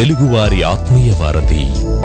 తెలుగువారి ఆత్మీయ వారధి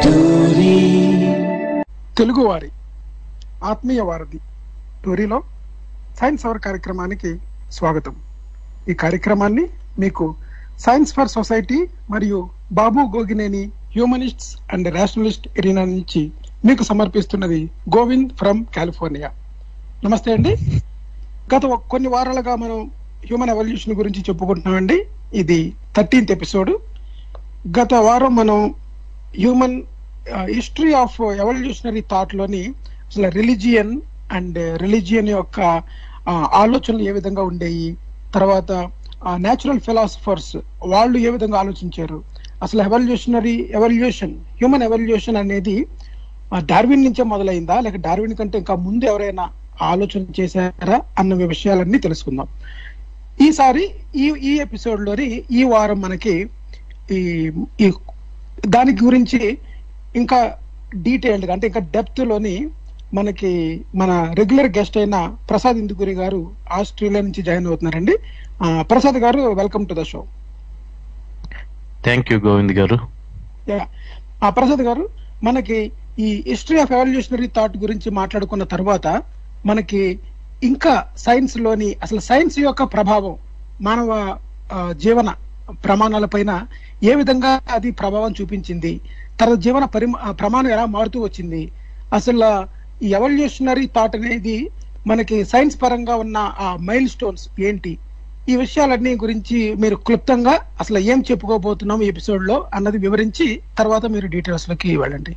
తెలుగువారి ఆత్మీయ వారధి టోరీలో సైన్స్ అవర్ కార్యక్రమానికి స్వాగతం ఈ కార్యక్రమాన్ని మీకు సైన్స్ ఫర్ సొసైటీ మరియు Babu Gogineni humanists and rationalist arena నుంచి మీకు సమర్పిస్తున్నది గోవింద్ ఫ్రమ్ కాలిఫోర్నియా నమస్తే అండి గత ఒక- కొన్ని వారాలుగా మనం హ్యూమన్ ఎవల్యూషన్ గురించి చెప్పుకుంటున్నామండి ఇది థర్టీన్త్ ఎపిసోడ్ గత వారం మనం human history of evolutionary thought లోని అసలు రిలీజియన్ అండ్ రిలీజియన్ యొక్క ఆ, ఆలోచనలు ఏ విధంగా ఉండేవి తర్వాత న్యాచురల్ ఫిలాసఫర్స్ వాళ్ళు ఏ విధంగా ఆలోచించారు అసలు ఎవల్యూషనరీ ఎవల్యూషన్ హ్యూమన్ ఎవల్యూషన్ అనేది ఆ, డార్విన్ నుంచే మొదలైందా లేక డార్విన్ కంటే ఇంకా ముందు ఎవరైనా ఆలోచన చేశారా అన్న విషయాలన్నీ తెలుసుకుందాం ఈసారి ఈ ఈ ఎపిసోడ్ లోని ఈ వారం మనకి ఈ ఈ దాని గురించి ఇంకా డీటెయిల్డ్ గా అంటే ఇంకా డెప్త్ లోని మనకి మన రెగ్యులర్ గెస్ట్ అయిన ప్రసాద్ ఇందుగురి గారు ఆస్ట్రేలియా నుంచి జాయిన్ అవుతున్నారండి ఆ, Prasad garu welcome to the show thank you Govind garu ఆ ప్రసాద్ గారు మనకి ఈ హిస్టరీ ఆఫ్ ఎవల్యూషనరీ థాట్ గురించి మాట్లాడుకున్న తర్వాత మనకి ఇంకా సైన్స్ లోని అసలు సైన్స్ యొక్క ప్రభావం మానవ ఆ, జీవన ప్రమాణాల పైన ఏ విధంగా అది ప్రభావం చూపించింది తర్వాత జీవన పరిమ ఆ, ప్రమాణం ఎలా మారుతూ వచ్చింది అసలు ఈ ఎవల్యూషనరీ థాట్ అనేది మనకి సైన్స్ పరంగా ఉన్న ఆ మైల్ స్టోన్స్ ఏంటి ఈ విషయాలన్నీ గురించి మీరు క్లుప్తంగా అసలు ఏం చెప్పుకోబోతున్నాం ఈ ఎపిసోడ్ లో అన్నది వివరించి తర్వాత మీరు డీటెయిల్స్ లోకి వెళ్ళండి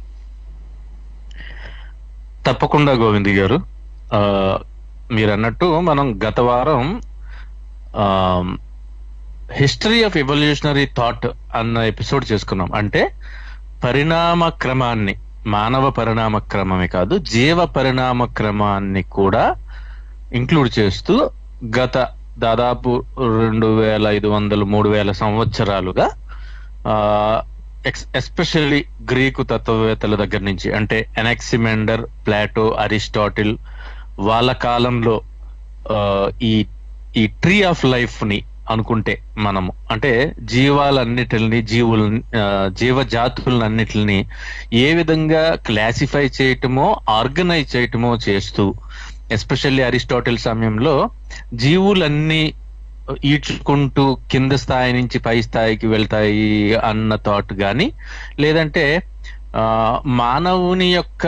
తప్పకుండా గోవింద్ గారు ఆ, మీరు అన్నట్టు మనం గత వారం హిస్టరీ ఆఫ్ ఎవల్యూషనరీ థాట్ అన్న ఎపిసోడ్ చేసుకున్నాం అంటే పరిణామ క్రమాన్ని మానవ పరిణామ క్రమమే కాదు జీవ పరిణామ క్రమాన్ని కూడా ఇంక్లూడ్ చేస్తూ గత దాదాపు రెండు వేల ఐదు వందలు మూడు వేల సంవత్సరాలుగా ఎస్పెషల్లీ గ్రీకు తత్వవేత్తల దగ్గర నుంచి అంటే ఎనాక్సిమెండర్ ప్లాటో అరిస్టాటిల్ వాళ్ళ కాలంలో ఆ, ఈ ఈ ట్రీ ఆఫ్ లైఫ్ ని అనుకుంటే మనము అంటే జీవాలన్నిటిని జీవులని ఆ, జీవజాతులన్నిటిని ఏ విధంగా క్లాసిఫై చేయటమో ఆర్గనైజ్ చేయటమో చేస్తూ ఎస్పెషల్లీ అరిస్టాటిల్ సమయంలో జీవులన్నీ ఈడ్చుకుంటూ కింద స్థాయి నుంచి పై స్థాయికి వెళ్తాయి అన్న థాట్ గాని లేదంటే ఆ మానవుని యొక్క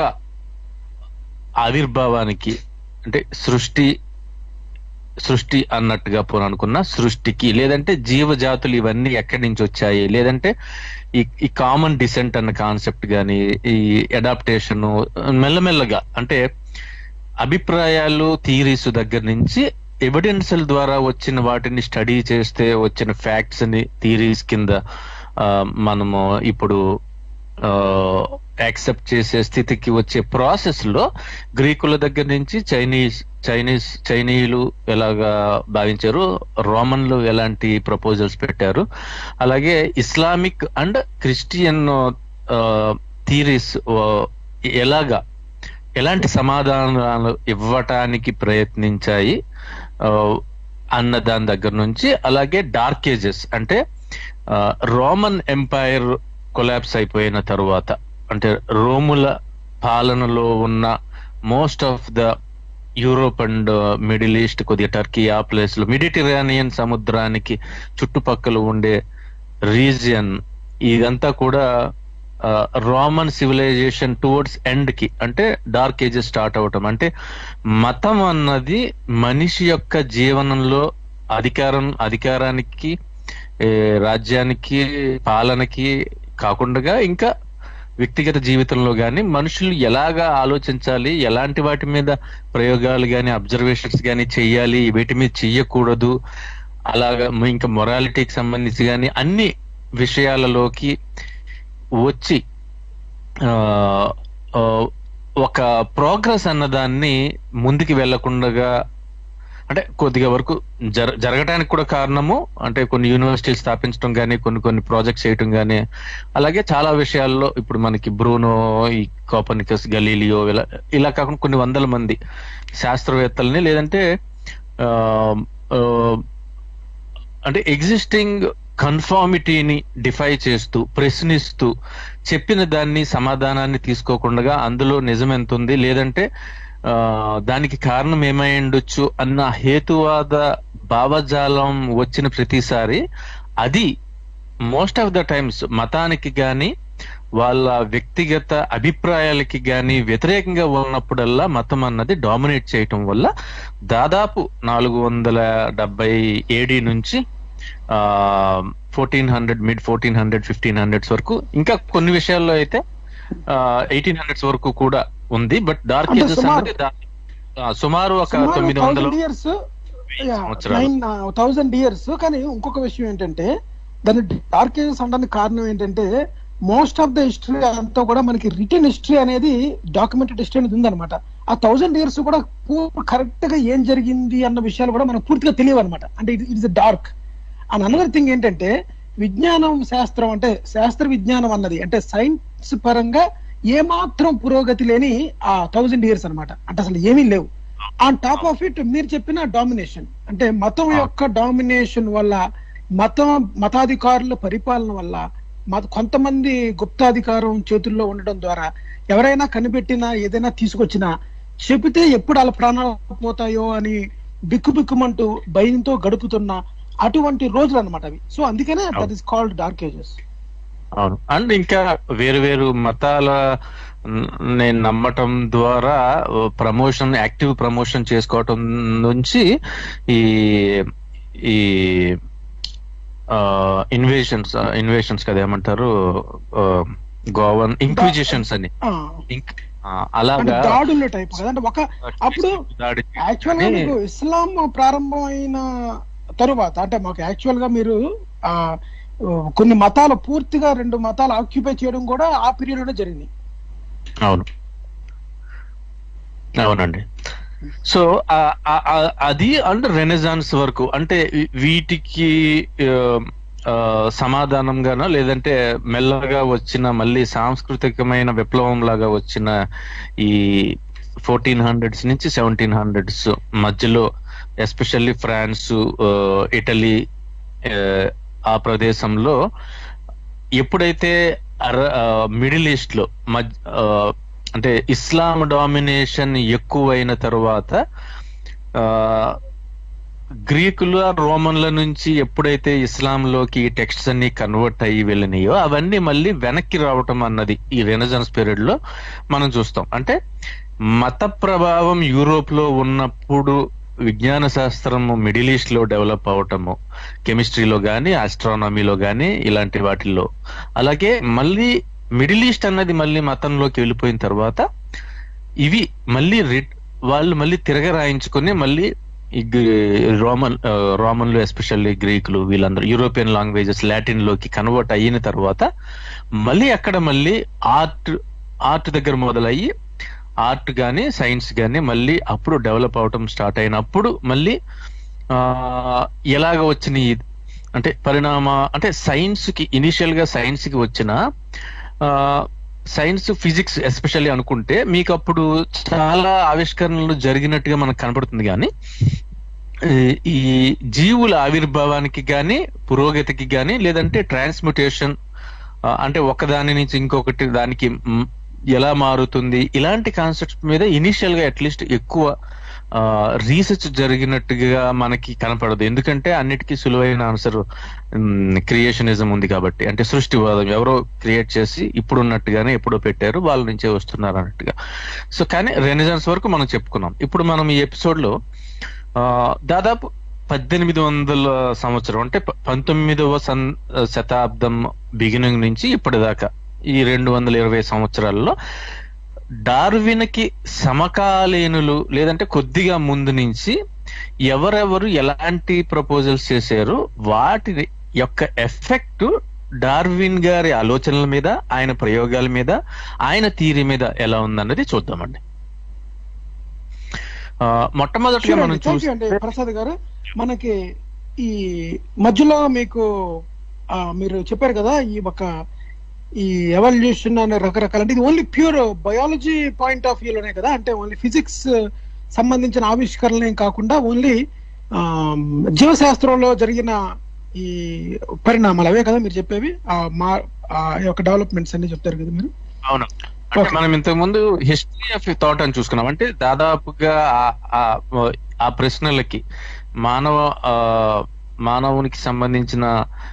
ఆవిర్భావానికి అంటే సృష్టి సృష్టి అన్నట్టుగా పోను అనుకున్న సృష్టికి లేదంటే జీవజాతులు ఇవన్నీ ఎక్కడి నుంచి వచ్చాయి లేదంటే ఈ ఈ కామన్ డిసెంట్ అన్న కాన్సెప్ట్ గాని ఈ అడాప్టేషన్ మెల్లమెల్లగా అంటే అభిప్రాయాలు థీరీస్ దగ్గర నుంచి ఎవిడెన్స్ల ద్వారా వచ్చిన వాటిని స్టడీ చేస్తే వచ్చిన ఫ్యాక్ట్స్ ని థీరీస్ కింద ఆ, మనము ఇప్పుడు యాక్సెప్ట్ చేసే స్థితికి వచ్చే ప్రాసెస్ లో గ్రీకుల దగ్గర నుంచి చైనీస్ చైనీస్ చైనీయులు ఎలాగా భావించారు రోమన్లు ఎలాంటి ప్రపోజల్స్ పెట్టారు అలాగే ఇస్లామిక్ అండ్ క్రిస్టియన్ థీరీస్ ఎలాగా ఎలాంటి సమాధానాలు ఇవ్వటానికి ప్రయత్నించాయి ఆ, అన్న దాని దగ్గర నుంచి అలాగే డార్క్ ఏజెస్ అంటే ఆ, రోమన్ ఎంపైర్ కొలాప్స్ అయిపోయిన తరువాత అంటే రోముల పాలనలో ఉన్న most of the Europe and Middle East కొద్దిగా టర్కీ ఆ ప్లేస్ లో మెడిటరేనియన్ సముద్రానికి చుట్టుపక్కల ఉండే రీజియన్ ఇదంతా కూడా రోమన్ సివిలైజేషన్ టువర్డ్స్ ఎండ్ కి అంటే డార్క్ ఏజెస్ స్టార్ట్ అవటం అంటే మతం అన్నది మనిషి యొక్క జీవనంలో అధికారం అధికారానికి ఏ, రాజ్యానికి పాలనకి కాకుండా ఇంకా వ్యక్తిగత జీవితంలో గాని మనుషులు ఎలాగా ఆలోచించాలి ఎలాంటి వాటి మీద ప్రయోగాలు గాని అబ్జర్వేషన్స్ గాని చెయ్యాలి వీటి మీద చెయ్యకూడదు అలాగా మ- ఇంకా మొరాలిటీకి సంబంధించి గాని అన్ని విషయాలలోకి వచ్చి ఆ, ఆ, ఒక ప్రోగ్రెస్ అన్నదాన్ని ముందుకు వెళ్లకుండా అంటే కొద్దిగా వరకు జర జరగడానికి కూడా కారణము అంటే కొన్ని యూనివర్సిటీలు స్థాపించడం కానీ కొన్ని కొన్ని ప్రాజెక్ట్స్ చేయటం కానీ అలాగే చాలా విషయాల్లో ఇప్పుడు మనకి బ్రూనో ఈ కోపనికస్ గలీలియో ఇలా ఇలా కాకుండా కొన్ని వందల మంది శాస్త్రవేత్తల్ని లేదంటే ఆ, ఆ, అంటే ఎగ్జిస్టింగ్ కన్ఫార్మిటీని డిఫై చేస్తూ ప్రశ్నిస్తూ చెప్పిన దాన్ని సమాధానాన్ని తీసుకోకుండా అందులో నిజం ఎంత ఉంది లేదంటే ఆ, దానికి కారణం ఏమై ఉండొచ్చు అన్న హేతువాద భావజాలం వచ్చిన ప్రతిసారి అది మోస్ట్ ఆఫ్ ద టైమ్స్ మతానికి గాని వాళ్ళ వ్యక్తిగత అభిప్రాయాలకి గాని వ్యతిరేకంగా ఉన్నప్పుడల్లా మతం అన్నది డామినేట్ చేయటం వల్ల దాదాపు నాలుగు వందల డెబ్బై ఏడి నుంచి fourteen hundred mid fourteen hundred fifteen hundreds వరకు ఇంకా కొన్ని విషయాల్లో అయితే ఎయిటీన్ హండ్రెడ్స్ వరకు కూడా ఉంది బట్ డార్క్ అంటే ఏజెస్ సుమారు- అన్నది దా- ఆ, సుమారు ఒక తొమ్మిది వందల థౌసండ్ ఇయర్స్ సంవత్సరాలు. నైన్ థౌసండ్ ఇయర్స్ కానీ ఇంకొక విషయం ఏంటంటే దాని డార్క్ ఏజెస్ అనడానికి కారణం ఏంటంటే మోస్ట్ ఆఫ్ ద హిస్టరీ అంతా కూడా మనకి రిటర్న్ హిస్టరీ అనేది డాక్యుమెంటెడ్ హిస్టరీ అనేది ఉందన్నమాట ఆ థౌసండ్ ఇయర్స్ కూడా కరెక్ట్ గా ఏం జరిగింది అన్న విషయాలు కూడా మనకు పూర్తిగా తెలియవు అనమాట అంటే it it's dark and another thing ఏంటంటే విజ్ఞానం శాస్త్రం అంటే శాస్త్ర విజ్ఞానం అన్నది అంటే సైన్స్ పరంగా ఏమాత్రం పురోగతి లేని ఆ థౌజండ్ ఇయర్స్ అన్నమాట అంటే అసలు ఏమీ లేవు ఆన్ టాప్ ఆఫ్ ఇట్ మీరు చెప్పిన డామినేషన్ అంటే మతం యొక్క డామినేషన్ వల్ల మతం మతాధికారుల పరిపాలన వల్ల మత కొంతమంది గుప్తాధికారం చేతుల్లో ఉండడం ద్వారా ఎవరైనా కనిపెట్టినా ఏదైనా తీసుకొచ్చినా చెబితే ఎప్పుడు వాళ్ళ ప్రాణాలు పోతాయో అని బిక్కు బిక్కుమంటూ భయంతో గడుపుతున్న అటువంటి రోజులు అన్నమాట అవి సో అందుకనే that is called dark ages అవును అండ్ ఇంకా వేరు వేరు మతాల న్- నేను నమ్మటం ద్వారా ప్రమోషన్ యాక్టివ్ ప్రమోషన్ చేసుకోవటం నుంచి ఈ ఈ ఇన్వేషన్స్ ఇన్వేషన్స్ కదా ఏమంటారు గోవన్ ఇంక్విజిషన్స్ అని ఇంక్- ఆ, అంటే అలాగా దాడుల టైప్ కదా అంటే ఒక అప్పుడు దాడి యాక్చువల్ గా కానీ- మీకు ఇస్లాం ప్రారంభమైన తరువాత అంటే మాకు యాక్చువల్ గా మీరు ఆ కొన్ని మతాలు పూర్తిగా రెండు మతాలు ఆక్యుపై చేయడం కూడా ఆ పీరియడ్ లోనే జరిగింది అవును అవునండి సో ఆ- ఆ- ఆ- అది అండ్ రెనెజాన్స్ వరకు అంటే వీ- వీటికి ఆ, ఆ, సమాధానంగానో లేదంటే మెల్లగా వచ్చిన మళ్ళీ సాంస్కృతికమైన విప్లవం లాగా వచ్చిన ఈ ఫోర్టీన్ హండ్రెడ్స్ నుంచి సెవెంటీన్ హండ్రెడ్స్ మధ్యలో ఎస్పెషల్లీ ఫ్రాన్స్ ఆ, ఇటలీ ఆ, ఆ ప్రదేశంలో ఎప్పుడైతే అర మిడిల్ ఈస్ట్ లో మధ్య ఆ, అంటే ఇస్లాం డామినేషన్ ఎక్కువైన తర్వాత ఆ, గ్రీకులు రోమన్ల నుంచి ఎప్పుడైతే ఇస్లాంలోకి ఈ టెక్స్ట్స్ అన్ని కన్వర్ట్ అయ్యి వెళ్ళినాయో అవన్నీ మళ్ళీ వెనక్కి రావటం అన్నది ఈ రెనజాన్స్ పీరియడ్ లో మనం చూస్తాం అంటే మత ప్రభావం యూరోప్ లో ఉన్నప్పుడు విజ్ఞాన శాస్త్రం మిడిల్ ఈస్ట్ లో డెవలప్ అవటము కెమిస్ట్రీలో గానీ ఆస్ట్రానమీలో గానీ ఇలాంటి వాటిల్లో అలాగే మళ్ళీ మిడిల్ ఈస్ట్ అన్నది మళ్ళీ మతంలోకి వెళ్ళిపోయిన తర్వాత ఇవి మళ్ళీ రిట్ వాళ్ళు మళ్ళీ తిరగరాయించుకుని మళ్ళీ ఈ గ్రీ- రోమన్ ఆ, రోమన్లు ఎస్పెషల్లీ గ్రీకులు వీళ్ళందరూ యూరోపియన్ లాంగ్వేజెస్ లాటిన్ లోకి కన్వర్ట్ అయిన తర్వాత మళ్ళీ అక్కడ మళ్ళీ ఆర్ట్ ఆర్ట్ దగ్గర మొదలయ్యి ఆర్ట్ గాని సైన్స్ గాని మళ్ళీ అప్పుడు డెవలప్ అవటం స్టార్ట్ అయినప్పుడు మళ్ళీ ఆ ఎలాగ వచ్చిన ఈ- అంటే పరిణామ అంటే సైన్స్ కి ఇనిషియల్ గా సైన్స్ కి వచ్చిన సైన్స్ ఫిజిక్స్ ఎస్పెషల్లీ అనుకుంటే మీకు అప్పుడు చాలా ఆవిష్కరణలు జరిగినట్టుగా మనకు కనపడుతుంది కానీ ఈ- ఈ జీవుల ఆవిర్భావానికి గాని పురోగతికి గాని లేదంటే ట్రాన్స్మ్యుటేషన్ అంటే ఒకదాని నుంచి ఇంకొకటి దానికి మ్, ఎలా మారుతుంది ఇలాంటి కాన్సెప్ట్స్ మీద ఇనిషియల్ గా అట్లీస్ట్ ఎక్కువ రీసెర్చ్ జరిగినట్టుగా మనకి కనపడదు ఎందుకంటే అన్నిటికీ సులువైన ఆన్సర్ క్రియేషనిజం ఉంది కాబట్టి అంటే సృష్టివాదం ఎవరో క్రియేట్ చేసి ఇప్పుడు ఉన్నట్టుగానే ఎప్పుడో పెట్టారు వాళ్ళ నుంచే వస్తున్నారు అన్నట్టుగా సో కానీ రెనిజాన్స్ వరకు మనం చెప్పుకున్నాం ఇప్పుడు మనం ఈ ఎపిసోడ్ లో ఆ, దాదాపు పద్దెనిమిది వందల సంవత్సరం అంటే ప- పంతొమ్మిదవ సన్ శతాబ్దం బిగినింగ్ నుంచి ఇప్పటిదాకా ఈ రెండు వందల ఇరవై సంవత్సరాల్లో డార్విన్కి సమకాలీనులు లేదంటే కొద్దిగా ముందు నుంచి ఎవరెవరు ఎలాంటి ప్రపోజల్స్ చేశారు వాటి యొక్క ఎఫెక్ట్ డార్విన్ గారి ఆలోచనల మీద ఆయన ప్రయోగాల మీద ఆయన థీరీ మీద ఎలా ఉందన్నది చూద్దామండి ఆ, మొట్టమొదటిగా మనం థ్యాంక్ యూ అండి చూస్తే ప్రసాద్ గారు మనకి ఈ మధ్యలో మీకు ఆ, మీరు చెప్పారు కదా ఈ ఒక ఈ ఎవల్యూషన్ అనే రకరకాల అంటే ఇది only pure biology point of వ్యూలోనే కదా అంటే ఓన్లీ ఫిజిక్స్ సంబంధించిన ఆవిష్కరణలే కాకుండా ఓన్లీ జీవశాస్త్రంలో జరిగిన ఈ పరిణామాలు అవే కదా మీరు చెప్పేవి ఆ మా ఆ యొక్క డెవలప్మెంట్స్ అన్ని చెప్తారు కదా మీరు అవును అంటే Okay. మనం ఇంతకు ముందు హిస్టరీ ఆఫ్ థాట్ అని చూసుకున్నాం అంటే దాదాపుగా ఆ- ఆ- ఆ ప్రశ్నలకి మానవ ఆ, మానవునికి సంబంధించిన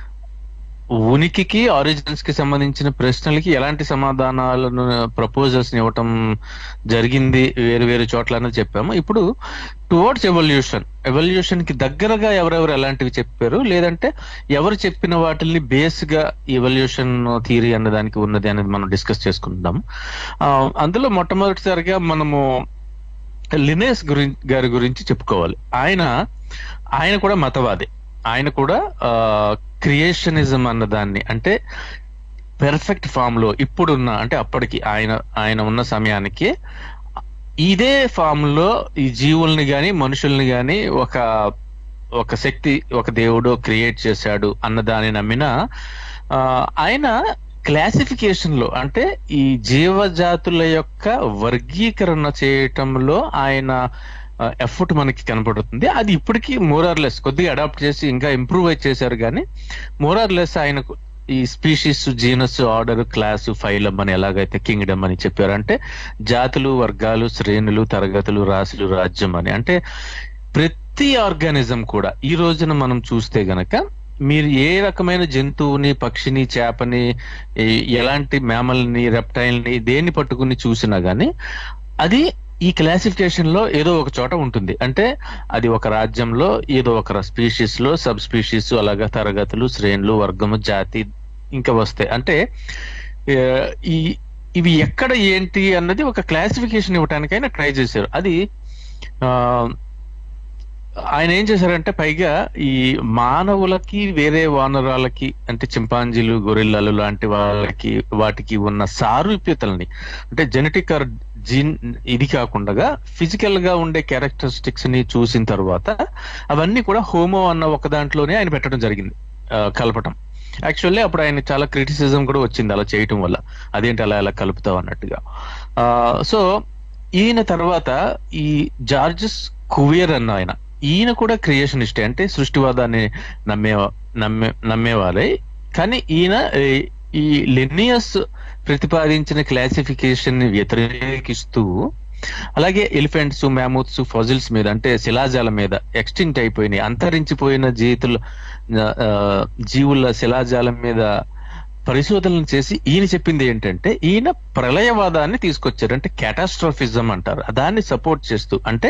ఉనికికి ఆరిజిన్స్ కి సంబంధించిన ప్రశ్నలకి ఎలాంటి సమాధానాలను ప్రపోజల్స్ ఇవ్వటం జరిగింది వేరు వేరు చోట్ల అనేది చెప్పాము ఇప్పుడు టువర్డ్స్ ఎవల్యూషన్ ఎవల్యూషన్ కి దగ్గరగా ఎవరెవరు ఎలాంటివి చెప్పారు లేదంటే ఎవరు చెప్పిన వాటిని బేస్ గా ఎవల్యూషన్ థియరీ అనే దానికి ఉన్నది అనేది మనం డిస్కస్ చేసుకుందాం ఆ, అందులో మొట్టమొదటిసారిగా మనము లినేస్ గురి గారి గురించి చెప్పుకోవాలి ఆయన ఆయన కూడా మతవాది ఆయన కూడా క్రియేషనిజం అన్న దాన్ని అంటే పెర్ఫెక్ట్ ఫామ్ లో ఇప్పుడున్న అంటే అప్పటికి ఆయన ఆయన ఉన్న సమయానికి ఇదే ఫామ్ లో ఈ జీవుల్ని గాని మనుషుల్ని గాని ఒక ఒక శక్తి ఒక దేవుడు క్రియేట్ చేశాడు అన్న దాన్ని నమ్మిన ఆ, ఆయన క్లాసిఫికేషన్ లో అంటే ఈ జీవజాతుల యొక్క వర్గీకరణ చేయటంలో ఆయన ఎఫర్ట్ మనకి కనపడుతుంది అది ఇప్పటికీ మోరార్లెస్ కొద్దిగా అడాప్ట్ చేసి ఇంకా ఇంప్రూవ్ చేశారు కానీ మోరార్లెస్ ఆయనకు ఈ species genus order class phylum అని ఎలాగైతే కింగ్డమ్ అని చెప్పారు అంటే జాతులు వర్గాలు శ్రేణులు తరగతులు రాశులు రాజ్యం అని అంటే ప్రతి ఆర్గానిజం కూడా ఈ రోజున మనం చూస్తే గనక మీరు ఏ రకమైన జంతువుని పక్షిని చేపని ఈ- ఎలాంటి మ్యామల్ని రెప్టైల్ని దేన్ని పట్టుకుని చూసినా గానీ అది ఈ క్లాసిఫికేషన్ లో ఏదో ఒక చోట ఉంటుంది అంటే అది ఒక రాజ్యంలో ఏదో ఒక స్పీషీస్ లో సబ్ స్పీషీస్ అలాగా తరగతులు శ్రేణులు వర్గము జాతి ఇంకా వస్తాయి అంటే ఏ, ఈ ఇవి ఎక్కడ ఏంటి అన్నది ఒక క్లాసిఫికేషన్ ఇవ్వడానికైనా ట్రై చేశారు అది ఆ, ఆయన ఏం చేశారంటే పైగా ఈ మానవులకి వేరే వానరాలకి అంటే చింపాంజీలు గొరిల్లాలు లాంటి వాళ్ళకి వాటికి ఉన్న సారూప్యతల్ని అంటే జెనెటిక్ ఆర్ జీన్ ఇది కాకుండా ఫిజికల్ గా ఉండే క్యారెక్టరిస్టిక్స్ ని చూసిన తర్వాత అవన్నీ కూడా హోమో అన్న ఒక దాంట్లోనే ఆయన పెట్టడం జరిగింది ఆ, కలపటం యాక్చువల్లీ అప్పుడు ఆయన చాలా క్రిటిసిజం కూడా వచ్చింది అలా చేయటం వల్ల అదేంటి అలా ఎలా కలుపుతావు అన్నట్టుగా సో ఈయన తర్వాత ఈ జార్జెస్ కువియర్ అన్న ఆయన ఈయన కూడా క్రియేషనిస్టే అంటే సృష్టివాదాన్ని నమ్మే నమ్మే నమ్మేవారే కానీ ఈయన ఈ- ఈ లెనియస్ ప్రతిపాదించిన క్లాసిఫికేషన్ ని వ్యతిరేకిస్తూ అలాగే ఎలిఫెంట్స్ మ్యామూత్స్ ఫజిల్స్ మీద అంటే శిలాజాల మీద ఎక్స్టింక్ట్ అయిపోయినాయి అంతరించిపోయిన జీతుల ఆ, జీవుల శిలాజాలం మీద పరిశోధనలు చేసి ఈయన చెప్పింది ఏంటంటే ఈయన ప్రళయవాదాన్ని తీసుకొచ్చారు అంటే క్యాటాస్ట్రోఫిజం అంటారు దాన్ని సపోర్ట్ చేస్తూ అంటే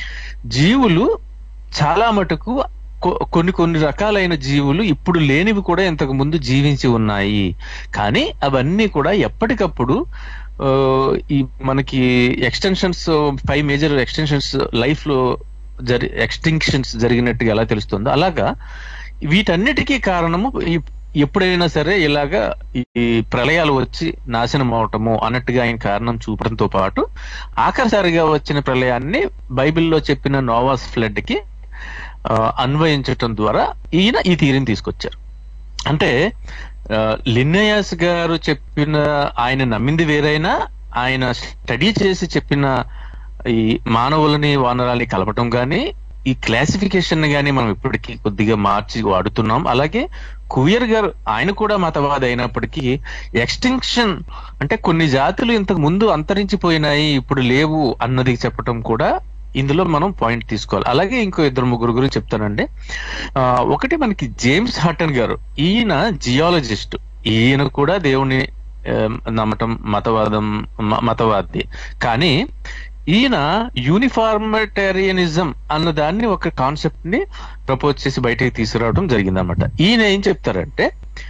జీవులు చాలా మటుకు కొ- కొన్ని కొన్ని రకాలైన జీవులు ఇప్పుడు లేనివి కూడా ఇంతకు ముందు జీవించి ఉన్నాయి కానీ అవన్నీ కూడా ఎప్పటికప్పుడు ఆ, ఈ మనకి extinctions five major extinctions life లో జరి ఎక్స్టింక్షన్స్ జరిగినట్టుగా ఎలా తెలుస్తుందో అలాగా వీటన్నిటికీ కారణము ఈ- ఎప్పుడైనా సరే ఇలాగా ఈ ప్రళయాలు వచ్చి నాశనం అవటము అన్నట్టుగా ఆయన కారణం చూపడంతో పాటు ఆఖరిసారిగా వచ్చిన ప్రళయాన్ని బైబిల్లో చెప్పిన నోవాస్ ఫ్లడ్ కి ఆ, అన్వయించటం ద్వారా ఈయన ఈ థీరీని తీసుకొచ్చారు అంటే ఆ, లిన్నయాస్ గారు చెప్పిన ఆయన నమ్మింది వేరైనా ఆయన స్టడీ చేసి చెప్పిన ఈ మానవులని వానరాల్ని కలపటం గాని ఈ క్లాసిఫికేషన్ గాని మనం ఇప్పటికీ కొద్దిగా మార్చి వాడుతున్నాం అలాగే కువియర్ గారు ఆయన కూడా మతవాది అయినప్పటికీ ఎక్స్టింక్షన్ అంటే కొన్ని జాతులు ఇంతకు ముందు అంతరించిపోయినాయి ఇప్పుడు లేవు అన్నది చెప్పటం కూడా ఇందులో మనం పాయింట్ తీసుకోవాలి అలాగే ఇంకో ఇద్దరు ముగ్గురు గురించి చెప్తానండి ఆ, ఒకటి మనకి జేమ్స్ హటన్ గారు ఈయన జియాలజిస్ట్ ఈయన కూడా దేవుని ఆ, నమ్మటం మతవాదం మ- మతవాది కానీ ఈయన యూనిఫార్మిటేరియనిజం అన్న దాన్ని ఒక కాన్సెప్ట్ ని ప్రపోజ్ చేసి బయటకి తీసుకురావడం జరిగిందన్నమాట ఈయన ఏం చెప్తారంటే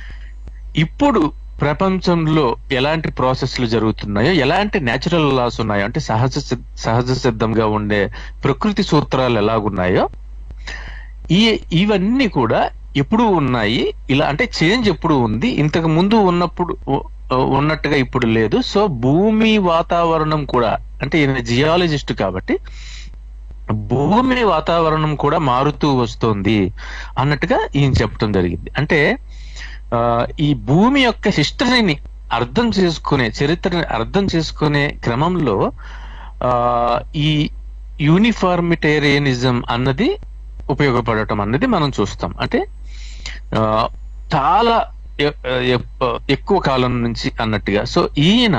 ఇప్పుడు ప్రపంచంలో ఎలాంటి ప్రాసెస్లు జరుగుతున్నాయో ఎలాంటి నేచురల్ లాస్ ఉన్నాయో అంటే సహజ సిద్- సహజ సిద్ధంగా ఉండే ప్రకృతి సూత్రాలు ఎలాగున్నాయో ఈ ఇవన్నీ కూడా ఎప్పుడు ఉన్నాయి ఇలా అంటే చేంజ్ ఎప్పుడు ఉంది ఇంతకు ముందు ఉన్నప్పుడు ఉ- ఉన్నట్టుగా ఇప్పుడు లేదు సో భూమి వాతావరణం కూడా అంటే ఈయన జియాలజిస్ట్ కాబట్టి భూమి వాతావరణం కూడా మారుతూ వస్తుంది అన్నట్టుగా ఈయన చెప్పడం జరిగింది అంటే ఆ, ఈ భూమి యొక్క హిస్టరీని అర్థం చేసుకునే చరిత్రని అర్థం చేసుకునే క్రమంలో ఆ ఈ యూనిఫార్మిటేరియనిజం అన్నది ఉపయోగపడటం అన్నది మనం చూస్తాం అంటే ఆ, చాలా ఎ- ఎ- ఎక్కువ కాలం నుంచి అన్నట్టుగా సో ఈయన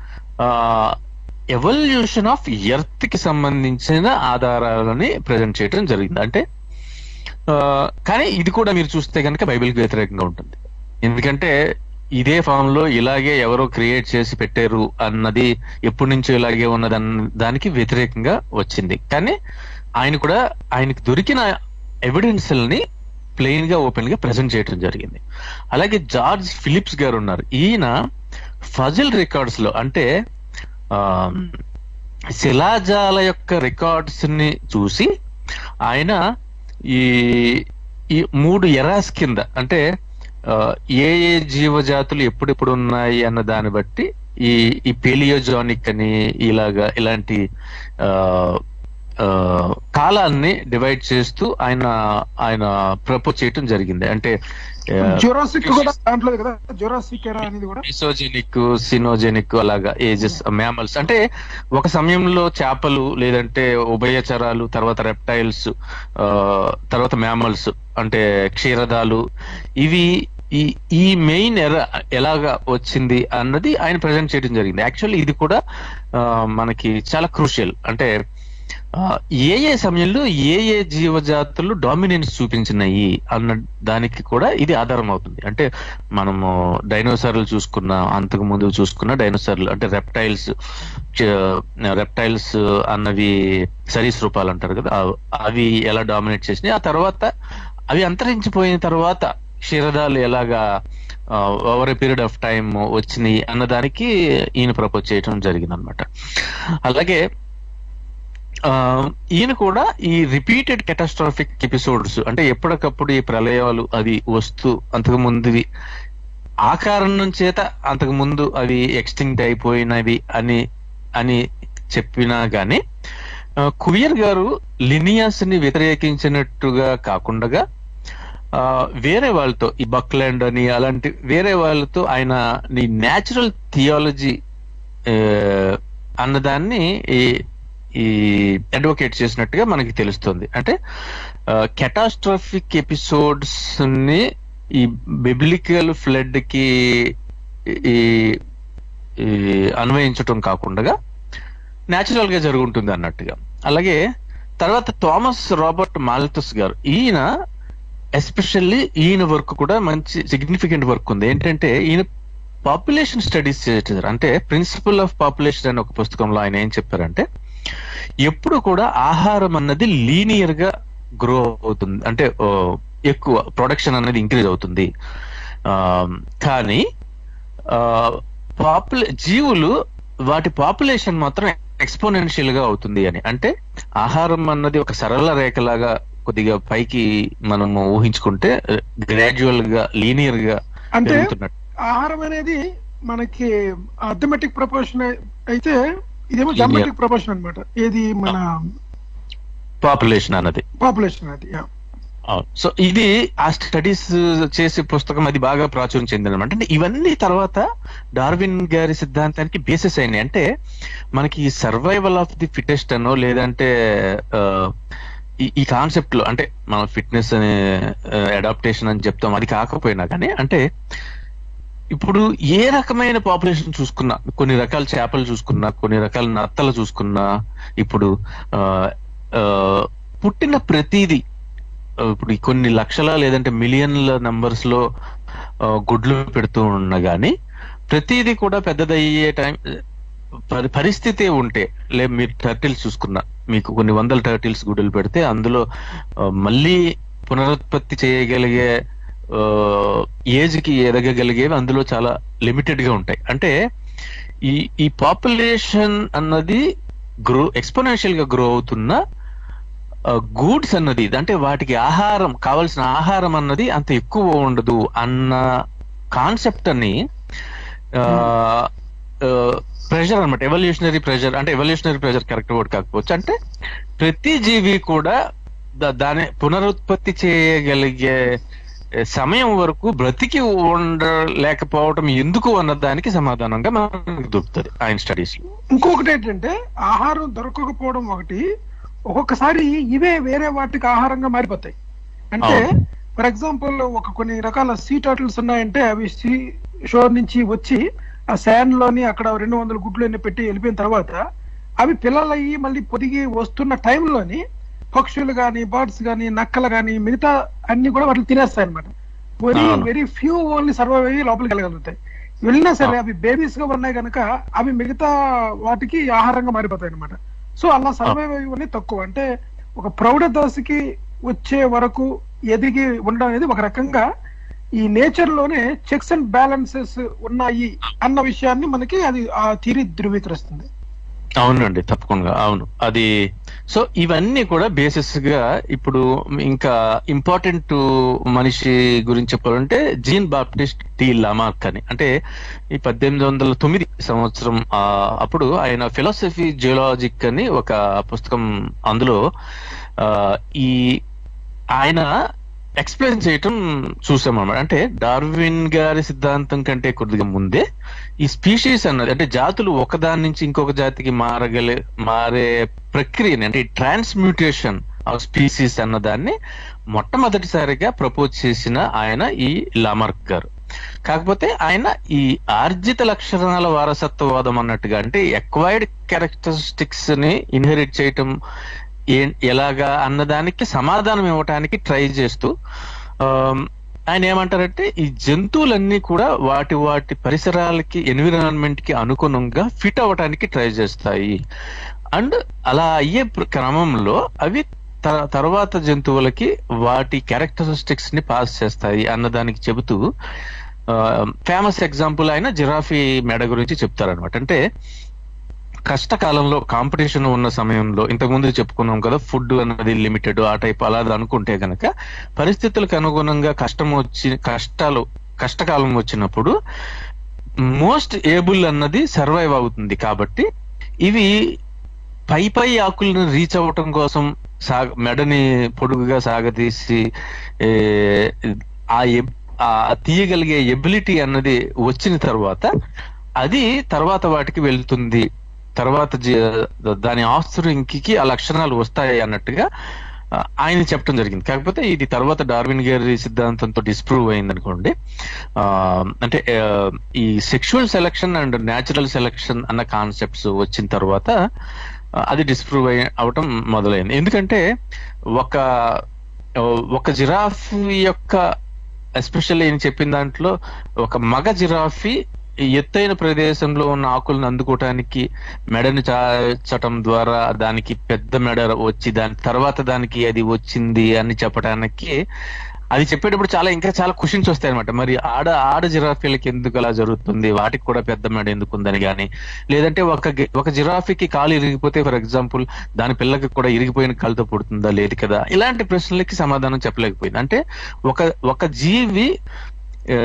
ఎవల్యూషన్ ఆఫ్ ఎర్త్ కి సంబంధించిన ఆధారాలని ప్రజెంట్ చేయడం జరిగింది అంటే ఆ, కానీ ఇది కూడా మీరు చూస్తే కనుక బైబిల్కి వ్యతిరేకంగా ఉంటుంది ఎందుకంటే ఇదే ఫామ్ లో ఇలాగే ఎవరో క్రియేట్ చేసి పెట్టారు అన్నది ఎప్పటి నుంచో ఇలాగే ఉన్నది అన్న దానికి వ్యతిరేకంగా వచ్చింది కానీ ఆయన కూడా ఆయనకు దొరికిన ఎవిడెన్స్ ని ప్లెయిన్ గా ఓపెన్ గా ప్రెజెంట్ చేయడం జరిగింది అలాగే జార్జ్ ఫిలిప్స్ గారు ఉన్నారు ఈయన ఫజిల్ రికార్డ్స్ లో అంటే ఆ, శిలాజాల యొక్క రికార్డ్స్ ని చూసి ఆయన ఈ ఈ మూడు ఎరాస్ కింద అంటే ఆ, ఏ ఏ జీవజాతులు ఎప్పుడెప్పుడు ఉన్నాయి అన్న దాన్ని బట్టి ఈ ఈ పెలియోజానిక్ అని ఇలాగా ఇలాంటి ఆ, ఆ, కాలాన్ని డివైడ్ చేస్తూ ఆయన ఆయన ప్రపోజ్ చేయటం జరిగింది అంటే జురాసిక్ కూడా దాంట్లో కదా జురాసిక్ ఎరా అనేది కూడా ఇసోజెనిక్ సినోజెనిక్ అలాగా ఏజెస్ మ్యామల్స్ అంటే ఒక సమయంలో చేపలు లేదంటే ఉభయచరాలు తర్వాత రెప్టైల్స్ తర్వాత మ్యామల్స్ అంటే క్షీరదాలు ఇవి ఈ ఈ మెయిన్ ఎర ఎలాగా వచ్చింది అన్నది ఆయన ప్రజెంట్ చేయడం జరిగింది యాక్చువల్లీ ఇది కూడా ఆ, మనకి చాలా క్రూషియల్ అంటే ఆ, ఏ ఏ సమయంలో ఏ ఏ జీవజాతులు డామినెన్స్ చూపించినాయి అన్న దానికి కూడా ఇది ఆధారం అవుతుంది అంటే మనము డైనోసార్లు చూసుకున్న అంతకు ముందు చూసుకున్న డైనోసార్లు అంటే రెప్టైల్స్ రెప్టైల్స్ అన్నవి సరీసృపాలు అంటారు కదా అవ్- అవి ఎలా డామినేట్ చేసినాయి ఆ తర్వాత అవి అంతరించిపోయిన తర్వాత క్షీరదాలు ఎలాగా over a period of time వచ్చినాయి అన్నదానికి ఈయన ప్రపోజ్ చేయడం జరిగింది అనమాట అలాగే ఆ, ఈయన కూడా ఈ రిపీటెడ్ కెటాస్ట్రాఫిక్ ఎపిసోడ్స్ అంటే ఎప్పటికప్పుడు ఈ ప్రళయాలు అది వస్తూ అంతకు ముందువి ఆ కారణం చేత అంతకు ముందు అవి ఎక్స్టింక్ట్ అయిపోయినవి అని అని చెప్పినా గాని ఆ, కువియర్ గారు లినియాస్ ని వ్యతిరేకించినట్టుగా కాకుండా ఆ, వేరే వాళ్ళతో ఈ బక్లాండ్ అని అలాంటి వేరే వాళ్ళతో ఆయన నీ న్యాచురల్ థియాలజీ అన్నదాన్ని ఈ ఈ అడ్వకేట్ చేసినట్టుగా మనకి తెలుస్తుంది అంటే కెటాస్ట్రాఫిక్ ఎపిసోడ్స్ ని ఈ బిబ్లికల్ ఫ్లడ్ కి ఈ ఈ అన్వయించటం కాకుండా న్యాచురల్ గా జరుగుంటుంది అన్నట్టుగా అలాగే తర్వాత థామస్ రాబర్ట్ మాల్టస్ గారు ఈయన ఎస్పెషల్లీ ఈయన వర్క్ కూడా మంచి సిగ్నిఫికెంట్ వర్క్ ఉంది ఏంటంటే ఈయన పాపులేషన్ స్టడీస్ చేశారు అంటే ప్రిన్సిపల్ ఆఫ్ పాపులేషన్ అనే ఒక పుస్తకంలో ఆయన ఏం చెప్పారంటే ఎప్పుడు కూడా ఆహారం అన్నది లీనియర్ గా గ్రో అవుతుంది అంటే ఓ, ఎక్కువ ప్రొడక్షన్ అనేది ఇంక్రీజ్ అవుతుంది ఆ, కానీ పాపులే జీవులు వాటి పాపులేషన్ మాత్రం ఎక్స్పోనెన్షియల్ గా అవుతుంది అని అంటే ఆహారం అన్నది ఒక సరళ రేఖలాగా కొద్దిగా పైకి మనము ఊహించుకుంటే గ్రాడ్యువల్ గా లీనియర్ గా అంటే పెరుగుతున్నట్టు ఆహారం అనేది మనకి అథమెటిక్ ప్రపోర్షన్ అయితే ఇదేమో Linear. జామెట్రిక్ ప్రపోర్షన్ అన్నమాట ఏది మన పాపులేషన్ అన్నది పాపులేషన్ అది yeah. సో ఇది ఆ స్టడీస్ చేసే పుస్తకం అది బాగా ప్రాచుర్యం చెందినమాట అంటే ఇవన్నీ తర్వాత డార్విన్ గారి సిద్ధాంతానికి బేసిస్ అయినాయి అంటే మనకి సర్వైవల్ ఆఫ్ ది ఫిటెస్ట్ అనో లేదంటే ఆ, ఈ- ఈ కాన్సెప్ట్ లో అంటే మన ఫిట్నెస్ అనే అడాప్టేషన్ అని చెప్తాం అది కాకపోయినా కానీ అంటే ఇప్పుడు ఏ రకమైన పాపులేషన్ చూసుకున్నా కొన్ని రకాల చేపలు చూసుకున్నా కొన్ని రకాల నత్తలు చూసుకున్నా ఇప్పుడు ఆ, ఆ, పుట్టిన ప్రతిదీ ఆ, ఇప్పుడు ఈ కొన్ని లక్షల లేదంటే మిలియన్ల నంబర్స్ లో ఆ, గుడ్లు పెడుతూ ఉన్నా గానీ ప్రతిదీ కూడా పెద్దదయ్యే టైం పరి- పరిస్థితి ఉంటే లే మీరు టర్టిల్స్ చూసుకున్నా మీకు కొన్ని వందల టర్టిల్స్ గుడ్లు పెడితే అందులో ఆ, మళ్ళీ పునరుత్పత్తి చేయగలిగే ఏజ్ కి ఎదగగలిగేవి అందులో చాలా లిమిటెడ్ గా ఉంటాయి అంటే ఈ ఈ పాపులేషన్ అన్నది గ్రో ఎక్స్పోనెన్షియల్ గా గ్రో అవుతున్న గూడ్స్ అన్నది అంటే వాటికి ఆహారం కావలసిన ఆహారం అన్నది అంత ఎక్కువ ఉండదు అన్న కాన్సెప్ట్ అని ప్రెషర్ అన్నమాట ఎవల్యూషనరీ ప్రెషర్ అంటే ఎవల్యూషనరీ ప్రెషర్ కరెక్ట్ వర్డ్ కాకపోవచ్చు అంటే ప్రతి జీవి కూడా దా- దాని పునరుత్పత్తి చేయగలిగే సమయం వరకు బ్రతికి ఉండలేకపోవటం ఎందుకు అన్న దానికి సమాధానంగా మనకు దొరుకుతుంది ఆయన స్టడీస్ లో ఇంకొకటి ఏంటంటే ఆహారం దొరకకపోవడం ఒకటి ఒక్కొక్కసారి ఇవే వేరే వాటికి ఆహారంగా మారిపోతాయి అంటే అవును. ఫర్ ఎగ్జాంపుల్ ఒక కొన్ని రకాల సీ టర్టిల్స్ ఉన్నాయంటే అవి సీ షోర్ నుంచి వచ్చి ఆ శాండ్ లోని అక్కడ రెండు వందల గుడ్లు ఎన్ని పెట్టి వెళ్ళిపోయిన తర్వాత అవి పిల్లలయ్యి మళ్ళీ పొదిగి వస్తున్న టైంలోని పక్షులు కానీ బర్డ్స్ కానీ నక్కలు కానీ మిగతా అన్ని కూడా వాటిని తినేస్తాయి అనమాట వెరీ అవును. వెరీ ఫ్యూ ఓన్లీ సర్వైవ్ అయ్యి లోపలికి వెళ్ళగలుగుతాయి వెళ్ళినా సరే అవి బేబీస్ గా ఉన్నాయి కనుక అవి మిగతా వాటికి ఆహారంగా మారిపోతాయి అనమాట సో అలా సర్వైవ్ అయ్యి తక్కువ అంటే ఒక ప్రౌఢ దశకి వచ్చే వరకు ఎదిగి ఉండడం అనేది ఒక రకంగా ఈ నేచర్ లోనే చెక్స్ అండ్ బ్యాలెన్సెస్ ఉన్నాయి అన్న విషయాన్ని మనకి అది ఆ థిరీ ధృవీకరిస్తుంది అవునండి తప్పకుండా అవును అది సో ఇవన్నీ కూడా బేసిస్ గా ఇప్పుడు ఇంకా ఇంపార్టెంట్ మనిషి గురించి చెప్పాలంటే జీన్ బాప్టిస్ట్ టి లమార్క్ అని అంటే ఈ పద్దెనిమిది వందల తొమ్మిది సంవత్సరం ఆ, అప్పుడు ఆయన ఫిలాసఫీ జియోలాజిక్ అని ఒక పుస్తకం అందులో ఆ, ఈ ఆయన ఎక్స్ప్లెయిన్ చేయటం చూసాం అన్నమాట అంటే డార్విన్ గారి సిద్ధాంతం కంటే కొద్దిగా ముందే ఈ స్పీషీస్ అన్నది అంటే జాతులు ఒకదాని నుంచి ఇంకొక జాతికి మారగలే మారే ప్రక్రియని అంటే ట్రాన్స్మ్యూటేషన్ ఆఫ్ స్పీసీస్ అన్న దాన్ని మొట్టమొదటిసారిగా ప్రపోజ్ చేసిన ఆయన ఈ లామార్క్ గారు కాకపోతే ఆయన ఈ ఆర్జిత లక్షణాల వారసత్వవాదం అన్నట్టుగా అంటే ఎక్వైర్డ్ క్యారెక్టరిస్టిక్స్ ని ఇన్హెరిట్ చేయటం ఏ- ఎలాగా అన్నదానికి సమాధానం ఇవ్వటానికి ట్రై చేస్తూ ఆమ్, ఆయన ఏమంటారంటే ఈ జంతువులన్నీ కూడా వాటి వాటి పరిసరాలకి ఎన్విరాన్మెంట్ కి అనుగుణంగా ఫిట్ అవ్వటానికి ట్రై చేస్తాయి అండ్ అలా అయ్యే ప్ర- క్రమంలో అవి త- తర్వాత జంతువులకి వాటి క్యారెక్టరిస్టిక్స్ ని పాస్ చేస్తాయి అన్నదానికి చెబుతూ ఫేమస్ ఎగ్జాంపుల్ అయిన జిరాఫీ మెడ గురించి చెప్తారనమాట అంటే కష్టకాలంలో కాంపిటీషన్ ఉన్న సమయంలో ఇంతకుముందు చెప్పుకున్నాం కదా ఫుడ్ అన్నది లిమిటెడ్ ఆ టైప్ అలా అనుకుంటే గనక పరిస్థితులకు అనుగుణంగా కష్టం వచ్చి కష్టాలు కష్టకాలం వచ్చినప్పుడు మోస్ట్ ఏబుల్ అన్నది సర్వైవ్ అవుతుంది కాబట్టి ఇవి పై పై ఆకులను రీచ్ అవ్వటం కోసం సాగ మెడని పొడుగుగా సాగదీసి ఏ, ఆ ఎబ్- ఆ తీయగలిగే ఎబిలిటీ అన్నది వచ్చిన తర్వాత అది తర్వాత వాటికి వెళ్తుంది తర్వాత జీ- దాని ఆస్తురింకి ఆ లక్షణాలు వస్తాయి అన్నట్టుగా ఆ, ఆయన చెప్పడం జరిగింది కాకపోతే ఇది తర్వాత డార్విన్ గారి సిద్ధాంతంతో డిస్ప్రూవ్ అయింది అనుకోండి ఆ, అంటే ఆ, ఈ sexual selection and natural selection అన్న కాన్సెప్ట్స్ వచ్చిన తర్వాత ఆ, అది డిస్ప్రూవ్ అయ్యి అవటం మొదలైంది ఎందుకంటే ఒక ఒక జిరాఫ్ యొక్క ఎస్పెషల్లీ నేను చెప్పిన దాంట్లో ఒక మగ జిరాఫీ ఎత్తైన ప్రదేశంలో ఉన్న ఆకులను అందుకోవటానికి మెడని చాచటం ద్వారా దానికి పెద్ద మెడ వచ్చి దాని తర్వాత దానికి అది వచ్చింది అని చెప్పడానికి అది చెప్పేటప్పుడు చాలా ఇంకా చాలా క్వశ్చన్స్ వస్తాయి అనమాట మరి ఆడ ఆడ జిరాఫీలకి ఎందుకు అలా జరుగుతుంది వాటికి కూడా పెద్ద మెడ ఎందుకు ఉందని కానీ లేదంటే ఒక గి- ఒక జిరాఫీకి కాలు ఇరిగిపోతే ఫర్ ఎగ్జాంపుల్ దాని పిల్లకి కూడా ఇరిగిపోయిన కాలుతో పుడుతుందా లేదు కదా ఇలాంటి ప్రశ్నలకి సమాధానం చెప్పలేకపోయింది అంటే ఒక ఒక జీవి ఆ,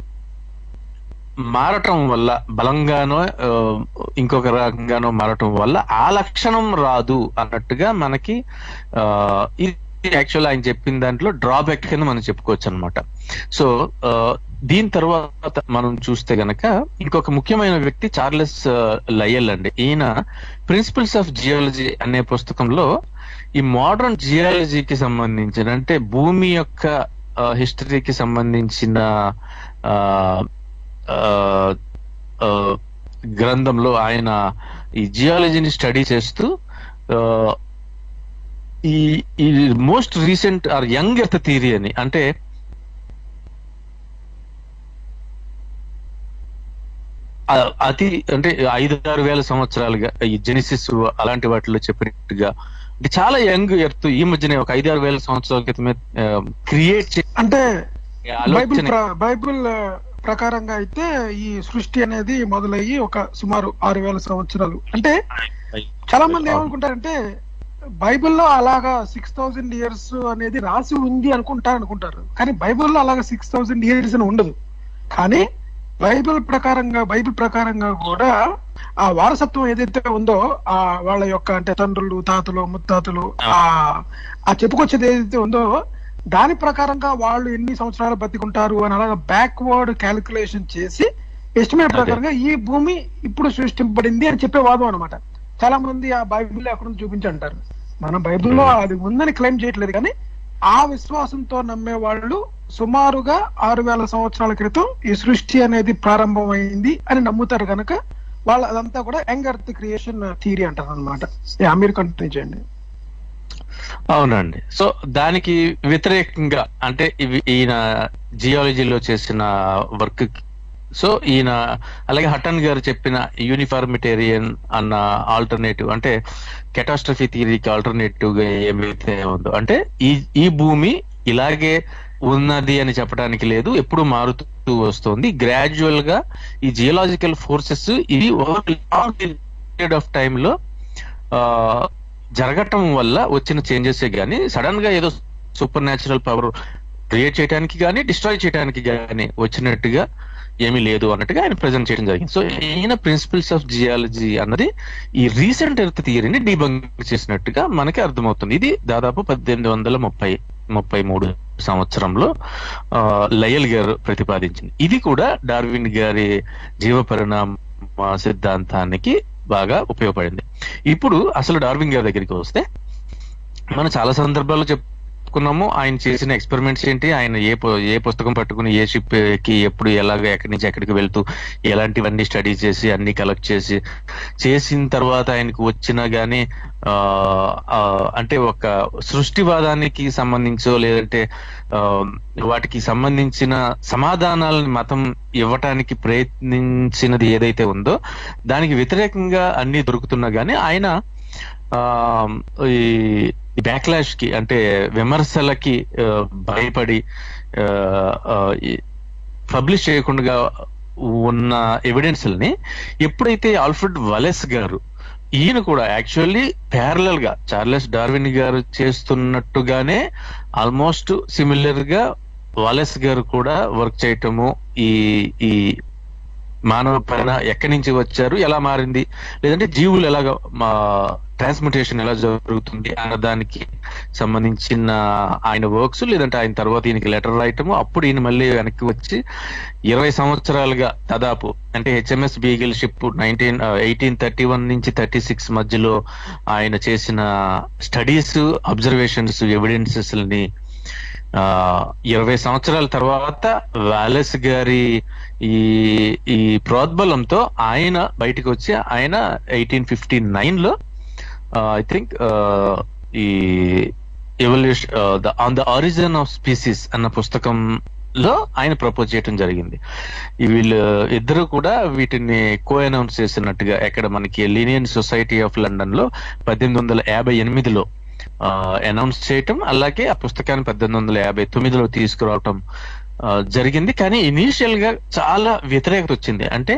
మారటం వల్ల బలంగానో ఆ, ఇంకొక రకంగానో మారటం వల్ల ఆ లక్షణం రాదు అన్నట్టుగా మనకి ఆ, ఇది యాక్చువల్ ఆయన చెప్పిన దాంట్లో డ్రాబ్యాక్ అని మనం చెప్పుకోవచ్చు అనమాట సో ఆ, దీని తర్వాత మనం చూస్తే గనక ఇంకొక ముఖ్యమైన వ్యక్తి చార్లెస్ ఆ, లయల్ అండి ఈయన ప్రిన్సిపల్స్ ఆఫ్ జియాలజీ అనే పుస్తకంలో ఈ మోడర్న్ జియాలజీకి సంబంధించిన అంటే భూమి యొక్క హిస్టరీకి సంబంధించిన ఆ, ఆ, ఆ, గ్రంథంలో ఆయన ఈ జియాలజీని స్టడీ చేస్తూ ఆ, ఈ ఈ most recent or young earth theory అని అంటే ఆ- అతి అంటే ఐదు ఆరు వేల సంవత్సరాలుగా ఈ జెనిసిస్ అలాంటి వాటిలో చెప్పినట్టుగా అంటే చాలా యంగ్ ఎర్త్ ఈ మధ్యనే ఒక ఐదు ఆరు వేల సంవత్సరాల క్రితమే క్రియేట్ అంటే బైబిల్ ఆలోచన ప్ర- బైబిల్ ఆ, ప్రకారంగా అయితే ఈ సృష్టి అనేది మొదలయ్యి ఒక సుమారు ఆరు వేల సంవత్సరాలు అంటే చాలా మంది ఏమనుకుంటారంటే బైబిల్లో అలాగా సిక్స్ థౌజండ్ ఇయర్స్ అనేది రాసి ఉంది అనుకుంటారు అనుకుంటారు కానీ బైబిల్లో అలాగా సిక్స్ థౌజండ్ ఇయర్స్ అని ఉండదు కానీ బైబిల్ ప్రకారంగా బైబిల్ ప్రకారంగా కూడా ఆ వారసత్వం ఏదైతే ఉందో ఆ వాళ్ళ యొక్క అంటే తండ్రులు తాతలు ముత్తాతలు ఆ ఆ చెప్పుకొచ్చేది ఏదైతే ఉందో దాని ప్రకారంగా వాళ్ళు ఎన్ని సంవత్సరాలు బతికుంటారు అని అలాగా బ్యాక్వర్డ్ క్యాలిక్యులేషన్ చేసి ఎస్టిమేట్ అదే. ప్రకారంగా ఈ భూమి ఇప్పుడు సృష్టింపబడింది అని చెప్పే వాదం అనమాట చాలా మంది ఆ బైబిల్ ఎక్కడ చూపించి అంటారు మన బైబిల్లో అది ఉందని క్లెయిమ్ చేయట్లేదు కానీ ఆ విశ్వాసంతో నమ్మే వాళ్ళు సుమారుగా ఆరు వేల సంవత్సరాల క్రితం ఈ సృష్టి అనేది ప్రారంభమైంది అని నమ్ముతారు కనుక వాళ్ళ అదంతా కూడా యంగ్ ఎర్త్ క్రియేషన్ థియరీ అంటారు అనమాట మీరు కంటిన్యూ చేయండి అవునండి సో దానికి వ్యతిరేకంగా అంటే ఇవి ఈయన జియాలజీలో చేసిన వర్క్ సో ఈయన అలాగే హటన్ గారు చెప్పిన యూనిఫార్మిటేరియన్ అన్న ఆల్టర్నేటివ్ అంటే కెటాస్ట్రఫీ థియరీకి ఆల్టర్నేటివ్ గా ఏమైతే ఉందో అంటే ఈ ఈ భూమి ఇలాగే ఉన్నది అని చెప్పడానికి లేదు ఎప్పుడు మారుతూ వస్తుంది గ్రాడ్యువల్ గా ఈ జియోలాజికల్ ఫోర్సెస్ ఇది పీరియడ్ ఆఫ్ టైమ్ లో ఆ, జరగటం వల్ల వచ్చిన చేంజెస్ గానీ సడన్ గా ఏదో సూపర్ న్యాచురల్ పవర్ క్రియేట్ చేయడానికి కానీ డిస్ట్రాయ్ చేయడానికి కానీ వచ్చినట్టుగా ఏమీ లేదు అన్నట్టుగా ఆయన ప్రజెంట్ చేయడం జరిగింది సో ఈయన ప్రిన్సిపల్స్ ఆఫ్ జియాలజీ అన్నది ఈ రీసెంట్ ఎర్త్ థియరీని డీబంక్ చేసినట్టుగా మనకి అర్థమవుతుంది ఇది దాదాపు పద్దెనిమిది వందల ముప్పై ముప్పై మూడు సంవత్సరంలో ఆ, లయల్ గారు ప్రతిపాదించింది ఇది కూడా డార్విన్ గారి జీవ పరిణామ సిద్ధాంతానికి బాగా ఉపయోగపడింది ఇప్పుడు అసలు డార్విన్ గారి దగ్గరికి వస్తే మనం చాలా సందర్భాల్లో చెప్పుకున్నాము ఆయన చేసిన ఎక్స్పెరిమెంట్స్ ఏంటి ఆయన ఏ పు- ఏ పుస్తకం పట్టుకుని ఏ షిప్ కి ఎప్పుడు ఎలాగ ఎక్కడి నుంచి ఎక్కడికి వెళ్తూ ఎలాంటివన్నీ స్టడీ చేసి అన్ని కలెక్ట్ చేసి చేసిన తర్వాత ఆయనకు వచ్చినా గానీ ఆ, ఆ, అంటే ఒక సృష్టివాదానికి సంబంధించో లేదంటే ఆ, వాటికి సంబంధించిన సమాధానాలను మతం ఇవ్వటానికి ప్రయత్నించినది ఏదైతే ఉందో దానికి వ్యతిరేకంగా అన్ని దొరుకుతున్నా గానీ ఆయన ఆ ఈ బ్యాక్లాష్ కి అంటే విమర్శలకి ఆ, భయపడి పబ్లిష్ చేయకుండా ఉన్న ఎవిడెన్స్లని ఎప్పుడైతే ఆల్ఫ్రెడ్ వలెస్ గారు ఈయన కూడా యాక్చువల్లీ ప్యారలల్ గా చార్లెస్ డార్విన్ గారు చేస్తున్నట్టుగానే ఆల్మోస్ట్ సిమిలర్ గా వాలెస్ గారు కూడా వర్క్ చేయటము ఈ ఈ మానవ పైన ఎక్కడి నుంచి వచ్చారు ఎలా మారింది లేదంటే జీవులు ఎలాగ మా ట్రాన్స్మిటేషన్ ఎలా జరుగుతుంది అన్న దానికి సంబంధించిన ఆయన వర్క్స్ లేదంటే ఆయన తర్వాత ఈయనకి లెటర్ రాయటము అప్పుడు ఈయన మళ్ళీ వెనక్కి వచ్చి ఇరవై సంవత్సరాలుగా దాదాపు అంటే HMS Beagle ship nineteen eighteen thirty one నుంచి థర్టీ సిక్స్ మధ్యలో ఆయన చేసిన స్టడీస్ అబ్జర్వేషన్స్ ఎవిడెన్సెస్ ని ఆ, ఇరవై సంవత్సరాల తర్వాత వాలెస్ గారి ఈ ఈ ప్రోద్బలంతో ఆయన బయటకు వచ్చి ఆయన ఎయిటీన్ ఫిఫ్టీ నైన్ లో ఐ థింక్ ఈ evolution on the origin of species అన్న పుస్తకంలో ఆయన ప్రపోజ్ చేయడం జరిగింది ఈ వీళ్ళు ఇద్దరు కూడా వీటిని కో అనౌన్స్ చేసినట్టుగా ఎక్కడ మనకి లీనియన్ సొసైటీ ఆఫ్ లండన్ లో పద్దెనిమిది వందల యాభై ఎనిమిదిలో అనౌన్స్ చేయటం అలాగే ఆ పుస్తకాన్ని పద్దెనిమిది వందల యాభై తొమ్మిదిలో తీసుకురావటం ఆ, జరిగింది కానీ ఇనీషియల్ గా చాలా వ్యతిరేకత వచ్చింది అంటే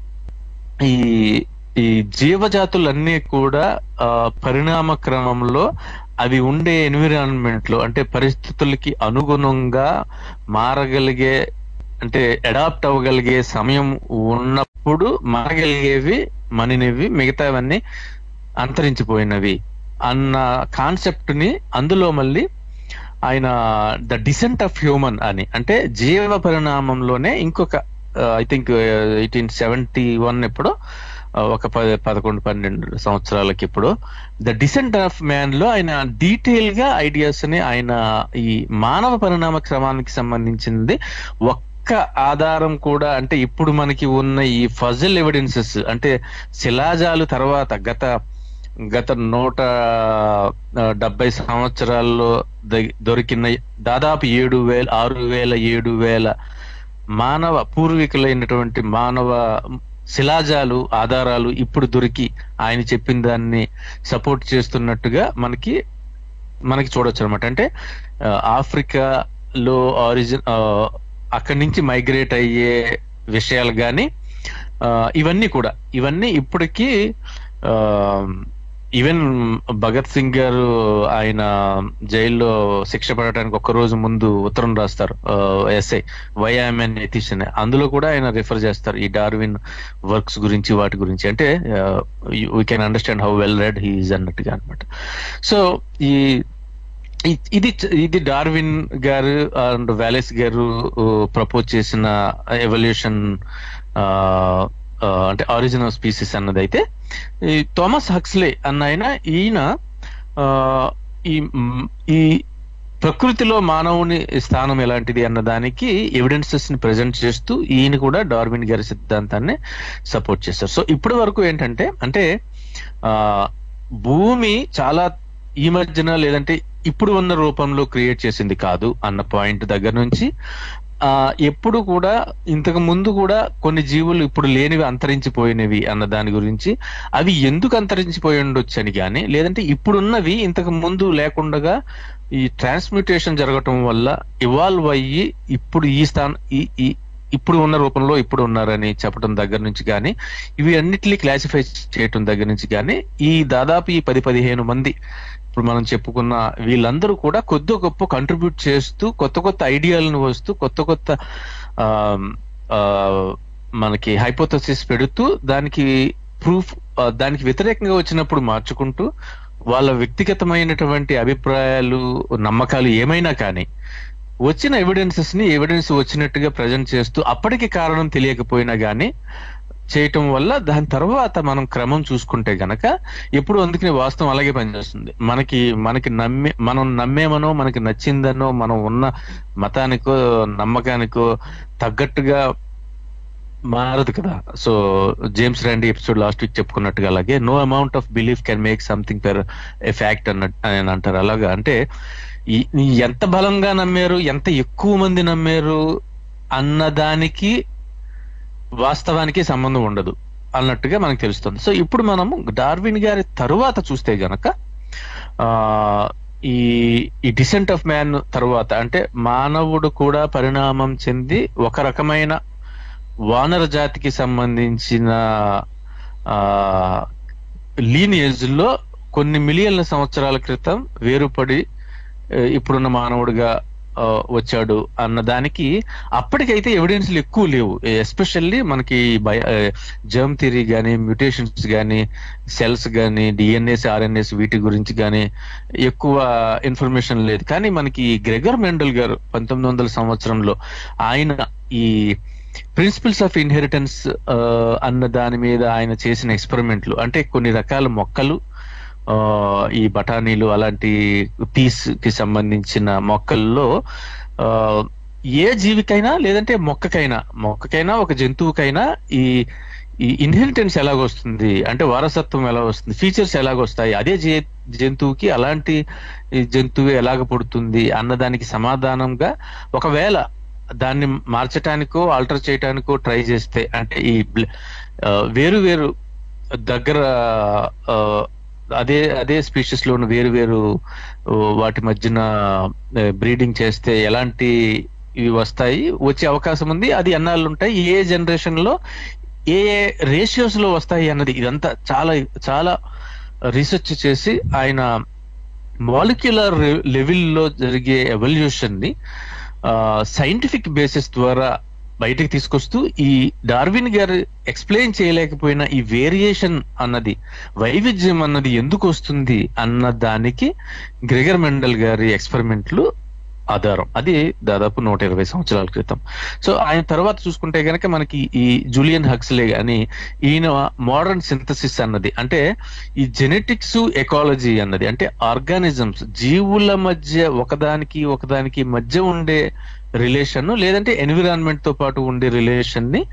ఈ ఈ జీవజాతులన్నీ కూడా ఆ, పరిణామ క్రమంలో అవి ఉండే ఎన్విరాన్మెంట్ లో అంటే పరిస్థితులకి అనుగుణంగా మారగలిగే అంటే అడాప్ట్ అవ్వగలిగే సమయం ఉన్నప్పుడు మారగలిగేవి మనినివి మిగతావన్నీ అంతరించిపోయినవి అన్న కాన్సెప్ట్ ని అందులో మళ్ళీ ఆయన ద డిసెంట్ ఆఫ్ హ్యూమన్ అని అంటే జీవ పరిణామంలోనే ఇంకొక I think eighteen seventy one ఎప్పుడో ఆ, ఒక పది పదకొండు పన్నెండు సంవత్సరాలకి ఇప్పుడు ద డిసెంట్ ఆఫ్ మ్యాన్ లో ఆయన డీటెయిల్ గా ఐడియాస్ ని ఆయన ఈ మానవ పరిణామ క్రమానికి సంబంధించింది ఒక్క ఆధారం కూడా అంటే ఇప్పుడు మనకి ఉన్న ఈ ఫజల్ ఎవిడెన్సెస్ అంటే శిలాజాలు తర్వాత గత గత నూట ఆ, డెబ్బై సంవత్సరాల్లో ద- దొరికిన దాదాపు ఏడు వేల ఆరు వేల ఏడు వేల మానవ పూర్వీకులైనటువంటి మానవ శిలాజాలు ఆధారాలు ఇప్పుడు దొరికి ఆయన చెప్పిన దాన్ని సపోర్ట్ చేస్తున్నట్టుగా మనకి మనకి చూడొచ్చు అనమాట అంటే ఆ, ఆఫ్రికాలో ఆరిజిన్ ఆ, అక్కడి నుంచి మైగ్రేట్ అయ్యే విషయాలు కానీ ఇవన్నీ కూడా ఇవన్నీ ఇప్పటికీ ఈవెన్ భగత్ సింగ్ గారు ఆయన జైల్లో శిక్ష పడటానికి ఒక్క రోజు ముందు ఉత్తరం రాస్తారు ఎస్ఐ వైఎంఎన్ ఎథిషన్ అందులో కూడా ఆయన రిఫర్ చేస్తారు ఈ డార్విన్ వర్క్స్ గురించి వాటి గురించి అంటే we can understand how well read he is అన్నట్టుగా అనమాట సో ఈ ఇ- ఇది ఇది Darwin garu and Wallace garu propose చేసిన ఎవల్యూషన్ అంటే ఆరిజిన్ ఆఫ్ స్పీసీస్ అన్నది అయితే ఈ థామస్ హక్స్లే అన్న ఆయన ఈయన ఆ, ఈ మ్, ఈ ప్రకృతిలో మానవుని స్థానం ఎలాంటిది అన్న దానికి ఎవిడెన్సెస్ ని ప్రజెంట్ చేస్తూ ఈయన కూడా డార్విన్ గారి సిద్ధాంతాన్ని సపోర్ట్ చేస్తారు సో ఇప్పటి వరకు ఏంటంటే అంటే ఆ భూమి చాలా ఈ మధ్యన లేదంటే ఇప్పుడు ఉన్న రూపంలో క్రియేట్ చేసింది కాదు అన్న పాయింట్ దగ్గర నుంచి ఆ ఎప్పుడు కూడా ఇంతకు ముందు కూడా కొన్ని జీవులు ఇప్పుడు లేనివి అంతరించిపోయినవి అన్న దాని గురించి అవి ఎందుకు అంతరించిపోయి ఉండొచ్చు అని కానీ లేదంటే ఇప్పుడున్నవి ఇంతకు ముందు లేకుండగా ఈ ట్రాన్స్మ్యూటేషన్ జరగటం వల్ల ఇవాల్వ్ అయ్యి ఇప్పుడు ఈ స్థానం ఈ ఈ ఇప్పుడు ఉన్న రూపంలో ఇప్పుడు ఉన్నారని చెప్పడం దగ్గర నుంచి కానీ ఇవి అన్నిటిని క్లాసిఫై చేయటం దగ్గర నుంచి కానీ ఈ దాదాపు ఈ పది పదిహేను మంది ఇప్పుడు మనం చెప్పుకున్న వీళ్ళందరూ కూడా కొద్ది గొప్ప కంట్రిబ్యూట్ చేస్తూ కొత్త కొత్త ఐడియాలను వస్తూ కొత్త కొత్త ఆ, ఆ, మనకి హైపోథసిస్ పెడుతూ దానికి ప్రూఫ్ దానికి వ్యతిరేకంగా వచ్చినప్పుడు మార్చుకుంటూ వాళ్ళ వ్యక్తిగతమైనటువంటి అభిప్రాయాలు నమ్మకాలు ఏమైనా కానీ వచ్చిన ఎవిడెన్సెస్ ని ఎవిడెన్స్ వచ్చినట్టుగా ప్రజెంట్ చేస్తూ అప్పటికి కారణం తెలియకపోయినా గానీ చేయటం వల్ల దాని తర్వాత మనం క్రమం చూసుకుంటే గనక ఎప్పుడు అందుకని వాస్తవం అలాగే పనిచేస్తుంది మనకి మనకి నమ్మే మనం నమ్మేమనో మనకి నచ్చిందనో మనం ఉన్న మతానికో నమ్మకానికో తగ్గట్టుగా మారదు కదా so James Randi episode last week చెప్పుకున్నట్టుగా అలాగే no amount of belief can make something per a fact అన్న అని అంటారు అలాగా అంటే ఈ ఈ ఎంత బలంగా నమ్మారు ఎంత ఎక్కువ మంది నమ్మారు అన్నదానికి వాస్తవానికి సంబంధం ఉండదు అన్నట్టుగా మనకు తెలుస్తుంది సో ఇప్పుడు మనము డార్విన్ గారి తరువాత చూస్తే గనక ఆ ఈ ఈ డిసెంట్ ఆఫ్ మ్యాన్ తరువాత అంటే మానవుడు కూడా పరిణామం చెంది ఒక రకమైన వానర జాతికి సంబంధించిన ఆ లీనియేజ్ లో కొన్ని మిలియన్ల సంవత్సరాల క్రితం వేరుపడి ఆ, ఇప్పుడున్న మానవుడిగా ఆ, వచ్చాడు అన్న దానికి అప్పటికైతే ఎవిడెన్స్లు ఎక్కువ లేవు ఎస్పెషల్లీ మనకి బయ జర్మ్ థియరీ కానీ మ్యూటేషన్స్ కానీ సెల్స్ కానీ డిఎన్ఏస్ ఆర్ఎన్ఏస్ వీటి గురించి కానీ ఎక్కువ ఇన్ఫర్మేషన్ లేదు కానీ మనకి గ్రెగర్ మెండల్ గారు పంతొమ్మిది వందల సంవత్సరంలో ఆయన ఈ ప్రిన్సిపల్స్ ఆఫ్ ఇన్హెరిటెన్స్ అన్న దాని మీద ఆయన చేసిన ఎక్స్పెరిమెంట్లు అంటే కొన్ని రకాల మొక్కలు ఆ, ఈ బఠానీలు అలాంటి పీస్ కి సంబంధించిన మొక్కల్లో ఆ, ఏ జీవికైనా లేదంటే మొక్కకైనా మొక్కకైనా ఒక జంతువుకైనా ఈ ఈ ఇన్హెరిటెన్స్ ఎలాగొస్తుంది అంటే వారసత్వం ఎలా వస్తుంది ఫీచర్స్ ఎలాగొస్తాయి అదే జే- జంతువుకి అలాంటి ఈ జంతువు ఎలాగ పుడుతుంది అన్నదానికి సమాధానంగా ఒకవేళ దాన్ని మార్చటానికో ఆల్టర్ చేయటానికో ట్రై చేస్తే అంటే ఈ బ్ల- ఆ, వేరు వేరు దగ్గర ఆ, అదే అదే స్పీషీస్ లో ఉన్న వేరు వేరు ఆ, వాటి మధ్యన బ్రీడింగ్ చేస్తే ఎలాంటి ఇవి వస్తాయి వచ్చే అవకాశం ఉంది అది ఎన్నాళ్ళు ఉంటాయి ఏ జనరేషన్ లో ఏ ఏ రేషియోస్ లో వస్తాయి అన్నది ఇదంతా చాలా చాలా రీసెర్చ్ చేసి ఆయన మాలిక్యులర్ లెవెల్లో జరిగే ఎవల్యూషన్ ని సైంటిఫిక్ బేసిస్ ద్వారా బయటకు తీసుకొస్తూ ఈ డార్విన్ గారు ఎక్స్ప్లెయిన్ చేయలేకపోయిన ఈ వేరియేషన్ అన్నది వైవిధ్యం అన్నది ఎందుకు వస్తుంది అన్న దానికి గ్రెగర్ మెండల్ గారి ఎక్స్పెరిమెంట్లు ఆధారం అది దాదాపు నూట ఇరవై సంవత్సరాల క్రితం సో ఆయన తర్వాత చూసుకుంటే గనక మనకి ఈ జూలియన్ హక్స్లే అని ఈయన మోడర్న్ సింథసిస్ అన్నది అంటే ఈ జెనెటిక్స్ ఎకాలజీ అన్నది అంటే ఆర్గానిజమ్స్ జీవుల మధ్య ఒకదానికి ఒకదానికి మధ్య ఉండే రిలేషన్ లేదంటే ఎన్విరాన్మెంట్ తో పాటు ఉండే రిలేషన్ ని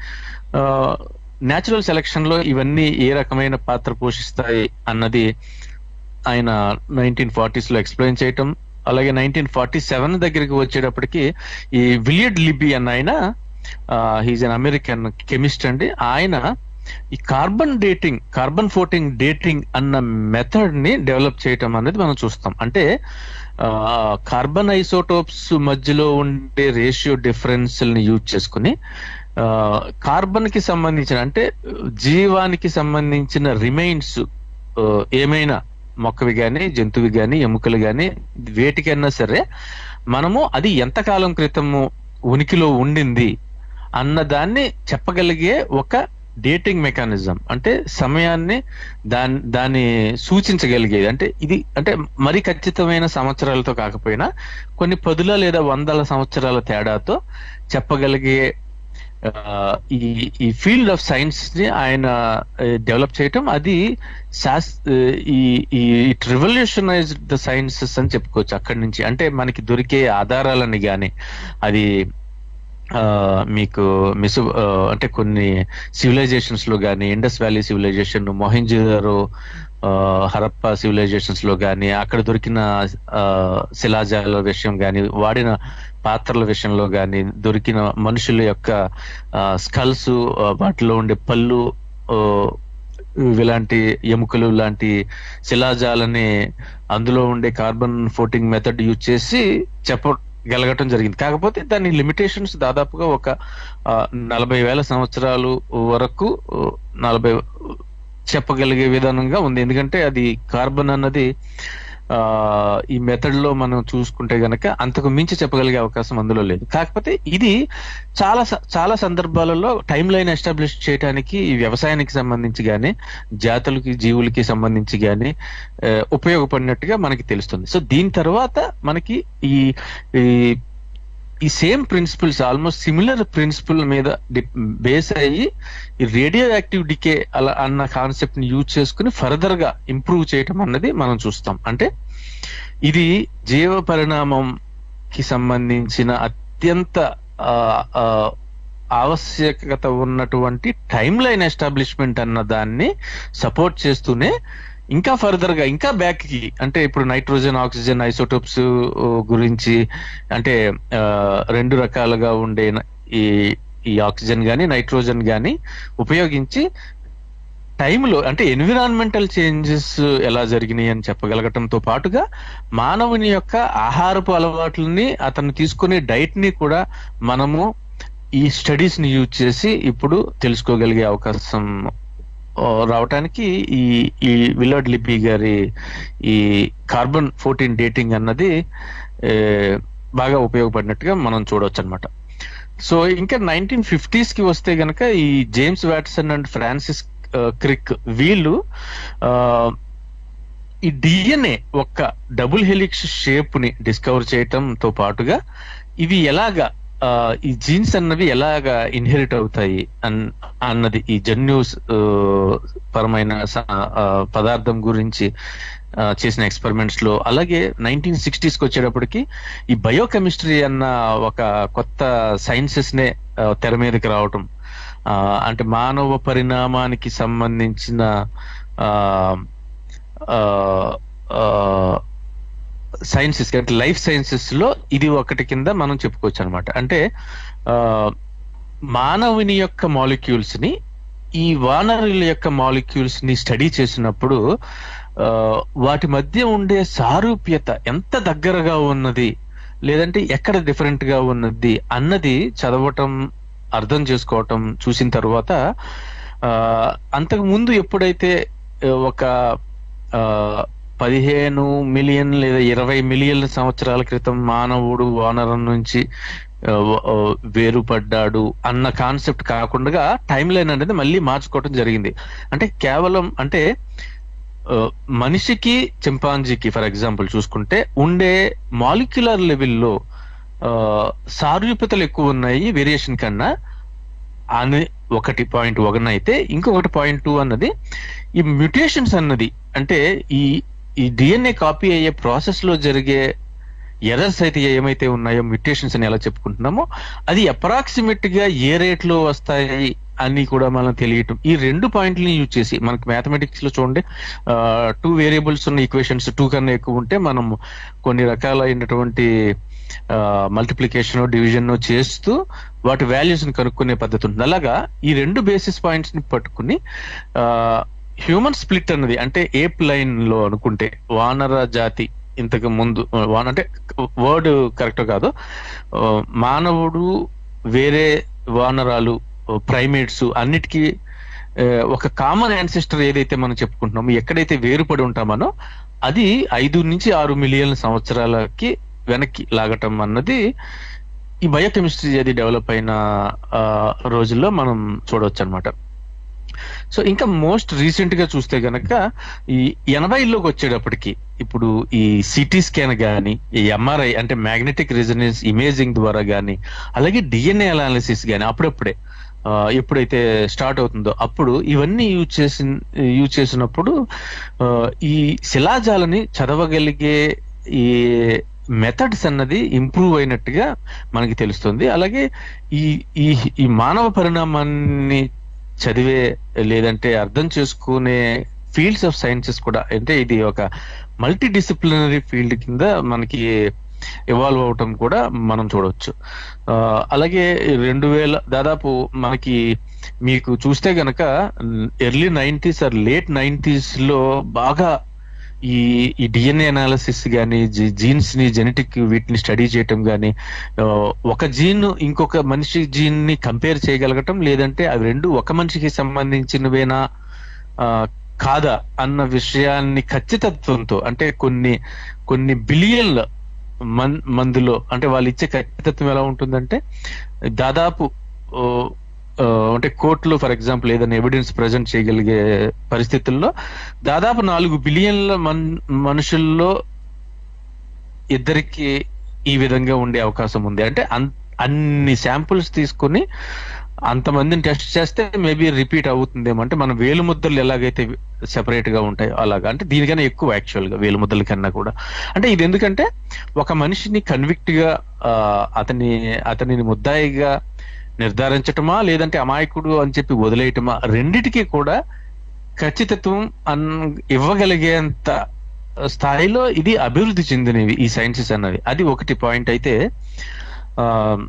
న్యాచురల్ సెలక్షన్ లో ఇవన్నీ ఏ రకమైన పాత్ర పోషిస్తాయి అన్నది ఆయన నైన్టీన్ ఫార్టీస్ లో ఎక్స్ప్లెయిన్ చేయటం అలాగే నైన్టీన్ ఫార్టీ సెవెన్ దగ్గరికి వచ్చేటప్పటికి ఈ విలియడ్ లిబీ అన్న ఆయన హీజ్ అన్ అమెరికన్ కెమిస్ట్ అండి ఆయన ఈ carbon dating carbon fourteen dating అన్న మెథడ్ ని డెవలప్ చేయటం అనేది మనం చూస్తాం అంటే కార్బన్ ఐసోటోప్స్ మధ్యలో ఉండే రేషియో డిఫరెన్స్ ని యూజ్ చేసుకుని కార్బన్ కి సంబంధించిన అంటే జీవానికి సంబంధించిన రిమైన్స్ ఏమైనా మొక్కవి గాని జంతువు గాని ఎముకలు గాని వేటికైనా సరే మనము అది ఎంతకాలం క్రితము ఉనికిలో ఉండింది అన్న దాన్ని చెప్పగలిగే ఒక డేటింగ్ మెకానిజం అంటే సమయాన్ని దాని దాన్ని సూచించగలిగేది అంటే ఇది అంటే మరి ఖచ్చితమైన సంవత్సరాలతో కాకపోయినా కొన్ని పదుల లేదా వందల సంవత్సరాల తేడాతో చెప్పగలిగే ఆ, ఈ ఈ ఫీల్డ్ ఆఫ్ సైన్స్ ని ఆయన డెవలప్ చేయటం అది శాస్ ఈ ఈ ఇట్ రివల్యూషనైజ్ ద సైన్సెస్ అని చెప్పుకోవచ్చు అక్కడి నుంచి అంటే మనకి దొరికే ఆధారాలని కానీ అది ఆ, మీకు మిసు ఆ, అంటే కొన్ని సివిలైజేషన్స్ లో కానీ ఇండస్ వ్యాలీ సివిలైజేషన్ మొహింజోదారో ఆ, హరప్పా సివిలైజేషన్స్ లో కానీ అక్కడ దొరికిన ఆ, శిలాజాల విషయం కానీ వాడిన పాత్రల విషయంలో కానీ దొరికిన మనుషుల యొక్క స్కల్స్ వాటిలో ఉండే పళ్ళు ఆ, ఇలాంటి ఎముకలు లాంటి శిలాజాలని అందులో ఉండే కార్బన్ ఫోర్టింగ్ మెథడ్ యూజ్ చేసి చెప్పగలగటం జరిగింది కాకపోతే దాని లిమిటేషన్స్ దాదాపుగా ఒక ఆ, నలభై వేల సంవత్సరాలు వరకు ఆ, నలభై చెప్పగలిగే విధానంగా ఉంది ఎందుకంటే అది కార్బన్ అన్నది ఆ ఈ మెథడ్ లో మనం చూసుకుంటే గనక అంతకు మించి చెప్పగలిగే అవకాశం అందులో లేదు కాకపోతే ఇది చాలా స- చాలా సందర్భాలలో టైం లైన్ ఎస్టాబ్లిష్ చేయడానికి ఈ వ్యవసాయానికి సంబంధించి గానీ జాతులకి జీవులకి సంబంధించి గానీ ఆ, ఉపయోగపడినట్టుగా మనకి తెలుస్తుంది సో దీని తర్వాత మనకి ఈ ఈ ఈ same principles almost similar principle మీద బేస్ అయ్యి ఈ రేడియో యాక్టివ్ డికే అలా అన్న కాన్సెప్ట్ ని యూజ్ చేసుకుని ఫర్దర్ గా ఇంప్రూవ్ చేయటం అన్నది మనం చూస్తాం అంటే ఇది జీవ పరిణామం కి సంబంధించిన అత్యంత ఆ, ఆ, ఆవశ్యకత ఉన్నటువంటి టైం లైన్ ఎస్టాబ్లిష్మెంట్ అన్న దాన్ని సపోర్ట్ చేస్తూనే ఇంకా ఫర్దర్ గా ఇంకా బ్యాక్ కి అంటే ఇప్పుడు నైట్రోజన్ ఆక్సిజన్ ఐసోటోప్స్ గురించి అంటే ఆ, రెండు రకాలుగా ఉండే న- ఈ ఈ ఆక్సిజన్ గాని నైట్రోజన్ గాని ఉపయోగించి టైంలో అంటే ఎన్విరాన్మెంటల్ చేంజెస్ ఎలా జరిగినాయి అని చెప్పగలగటంతో పాటుగా మానవుని యొక్క ఆహారపు అలవాట్లని అతను తీసుకునే డైట్ ని కూడా మనము ఈ స్టడీస్ ని యూజ్ చేసి ఇప్పుడు తెలుసుకోగలిగే అవకాశం ఆ, రావటానికి ఈ ఈ విలర్డ్ లిపి గారి ఈ కార్బన్ ఫోర్టీన్ డేటింగ్ అన్నది ఏ, బాగా ఉపయోగపడినట్టుగా మనం చూడవచ్చు అనమాట సో ఇంకా నైన్టీన్ ఫిఫ్టీస్ కి వస్తే గనక ఈ జేమ్స్ వాట్సన్ అండ్ ఫ్రాన్సిస్ ఆ, క్రిక్ వీళ్ళు ఆ, ఈ డిఎన్ఏ ఒక్క డబుల్ హెలిక్స్ షేప్ ని డిస్కవర్ చేయటంతో పాటుగా ఇవి ఎలాగా ఆ, ఈ జీన్స్ అన్నవి ఎలాగా ఇన్హెరిట్ అవుతాయి అన్ అన్నది ఈ జన్యూస్ ఆ, పరమైన స- ఆ, పదార్థం గురించి ఆ, చేసిన ఎక్స్పెరిమెంట్స్ లో అలాగే నైన్టీన్ సిక్స్టీస్ కి వచ్చేటప్పటికి ఈ బయోకెమిస్ట్రీ అన్న ఒక కొత్త సైన్సెస్ నే ఆ, తెర మీదకి రావటం ఆ, అంటే మానవ పరిణామానికి సంబంధించిన ఆ ఆ, ఆ, సైన్సెస్ అంటే లైఫ్ సైన్సెస్ లో ఇది ఒకటి కింద మనం చెప్పుకోవచ్చు అనమాట అంటే ఆ, మానవుని యొక్క మాలిక్యూల్స్ ని ఈ వానరుల యొక్క మాలిక్యూల్స్ ని స్టడీ చేసినప్పుడు ఆ, వాటి మధ్య ఉండే సారూప్యత ఎంత దగ్గరగా ఉన్నది లేదంటే ఎక్కడ డిఫరెంట్ గా ఉన్నది అన్నది చదవటం అర్థం చేసుకోవటం చూసిన తర్వాత ఆ, అంతకు ముందు ఎప్పుడైతే ఆ, ఒక ఆ, పదిహేను మిలియన్ లేదా ఇరవై మిలియన్ల సంవత్సరాల క్రితం మానవుడు వానరం నుంచి ఆ, వ- ఆ, వేరుపడ్డాడు అన్న కాన్సెప్ట్ కాకుండా టైం లైన్ అనేది మళ్ళీ మార్చుకోవటం జరిగింది అంటే కేవలం అంటే ఆ, మనిషికి చింపాంజీకి ఫర్ ఎగ్జాంపుల్ చూసుకుంటే ఉండే మాలిక్యులర్ లెవెల్లో సారూప్యతలు ఎక్కువ ఉన్నాయి వేరియేషన్ కన్నా అని ఒకటి పాయింట్ వన్ అయితే ఇంకొకటి పాయింట్ టూ అన్నది ఈ మ్యూటేషన్స్ అన్నది అంటే ఈ ఈ డిఎన్ఏ కాపీ అయ్యే ప్రాసెస్ లో జరిగే ఎర్రర్స్ అయితే ఏమైతే ఉన్నాయో మ్యూటేషన్స్ అని ఎలా చెప్పుకుంటున్నామో అది అప్రాక్సిమేట్ గా ఏ రేట్ లో వస్తాయి అని కూడా మనం తెలియటం ఈ రెండు పాయింట్లని యూజ్ చేసి మనకి మ్యాథమెటిక్స్ లో చూడండి టూ వేరియబుల్స్ ఉన్న ఈక్వేషన్స్ టూ కన్నా ఎక్కువ ఉంటే మనం కొన్ని రకాలైనటువంటి మల్టిప్లికేషన్ డివిజన్ చేస్తూ వాటి వాల్యూస్ ని కనుక్కునే పద్ధతి ఉంటుంది అలాగా ఈ రెండు బేసిస్ పాయింట్స్ ని పట్టుకుని హ్యూమన్ స్ప్లిట్ అన్నది అంటే ఏప్ లైన్ లో అనుకుంటే వానర జాతి ఇంతకు ముందు వాన అంటే వర్డ్ కరెక్ట్ కాదు ఆ, మానవుడు వేరే వానరాలు ప్రైమేట్స్ అన్నిటికీ ఆ, ఒక కామన్ యాన్సిస్టర్ ఏదైతే మనం చెప్పుకుంటున్నామో ఎక్కడైతే వేరుపడి ఉంటామనో అది ఐదు నుంచి ఆరు మిలియన్ సంవత్సరాలకి వెనక్కి లాగటం అన్నది ఈ బయోకెమిస్ట్రీ అది డెవలప్ అయిన ఆ, రోజుల్లో మనం చూడవచ్చు అనమాట సో ఇంకా మోస్ట్ రీసెంట్ గా చూస్తే గనక ఈ ఎనభైలోకి వచ్చేటప్పటికి ఇప్పుడు ఈ సిటీ స్కాన్ కానీ ఈ ఎంఆర్ఐ అంటే మ్యాగ్నెటిక్ రెజనెన్స్ ఇమేజింగ్ ద్వారా కానీ అలాగే డిఎన్ఏ అనాలిసిస్ కానీ అప్పుడప్పుడే ఆ, ఎప్పుడైతే స్టార్ట్ అవుతుందో అప్పుడు ఇవన్నీ యూజ్ చేసి యూజ్ చేసినప్పుడు ఆ, ఈ శిలాజాలని చదవగలిగే ఈ మెథడ్స్ అన్నది ఇంప్రూవ్ అయినట్టుగా మనకి తెలుస్తుంది అలాగే ఈ ఈ ఈ మానవ పరిణామాన్ని చదివే లేదంటే అర్థం చేసుకునే ఫీల్డ్స్ ఆఫ్ సైన్సెస్ కూడా అంటే ఇది ఒక మల్టీ డిసిప్లినరీ ఫీల్డ్ కింద మనకి ఇవాల్వ్ అవటం కూడా మనం చూడవచ్చు ఆ, అలాగే రెండు వేల దాదాపు మనకి మీకు చూస్తే గనక early nineties or late nineties లో బాగా ఈ ఈ డిఎన్ఏ అనాలిసిస్ కానీ జీన్స్ ని జెనెటిక్ వీటిని స్టడీ చేయటం కానీ ఒక జీన్ ఇంకొక మనిషి జీన్ ని కంపేర్ చేయగలగటం లేదంటే అవి రెండు ఒక మనిషికి సంబంధించినవేనా ఆ, కాదా అన్న విషయాన్ని ఖచ్చితత్వంతో అంటే కొన్ని కొన్ని బిలియన్ల మన్ మందిలో అంటే వాళ్ళు ఇచ్చే ఖచ్చితత్వం ఎలా ఉంటుందంటే దాదాపు ఓ, ఆ, అంటే కోర్టులో ఫర్ ఎగ్జాంపుల్ ఏదైనా ఎవిడెన్స్ ప్రజెంట్ చేయగలిగే పరిస్థితుల్లో దాదాపు నాలుగు బిలియన్ల మన్ మనుషుల్లో ఇద్దరికి ఈ విధంగా ఉండే అవకాశం ఉంది అంటే అన్- అన్ని శాంపుల్స్ తీసుకుని అంతమందిని టెస్ట్ చేస్తే మేబీ రిపీట్ అవుతుందేమో అంటే మన వేలు ముద్దలు ఎలాగైతే సెపరేట్ గా ఉంటాయో అలాగా అంటే దీనికన్నా ఎక్కువ యాక్చువల్ గా వేలు ముద్దల కన్నా కూడా అంటే ఇది ఎందుకంటే ఒక మనిషిని కన్విక్ట్ గా ఆ, అతని అతనిని ముద్దాయిగా నిర్ధారించటమా లేదంటే అమాయకుడు అని చెప్పి వదిలేయటమా రెండిటికి కూడా ఖచ్చితత్వం అన్ ఇవ్వగలిగేంత స్థాయిలో ఇది అభివృద్ధి చెందినవి ఈ సైన్సెస్ అన్నవి అది ఒకటి పాయింట్ అయితే ఆ,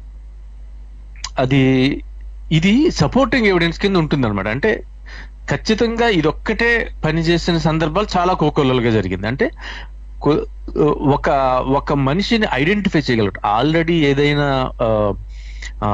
అది ఇది సపోర్టింగ్ ఎవిడెన్స్ కింద ఉంటుంది అనమాట అంటే ఖచ్చితంగా ఇదొక్కటే పనిచేసిన సందర్భాలు చాలా కోకొల్లలుగా జరిగింది అంటే కొ- ఒక ఒక మనిషిని ఐడెంటిఫై చేయగలరు ఆల్రెడీ ఏదైనా ఆ, ఆ,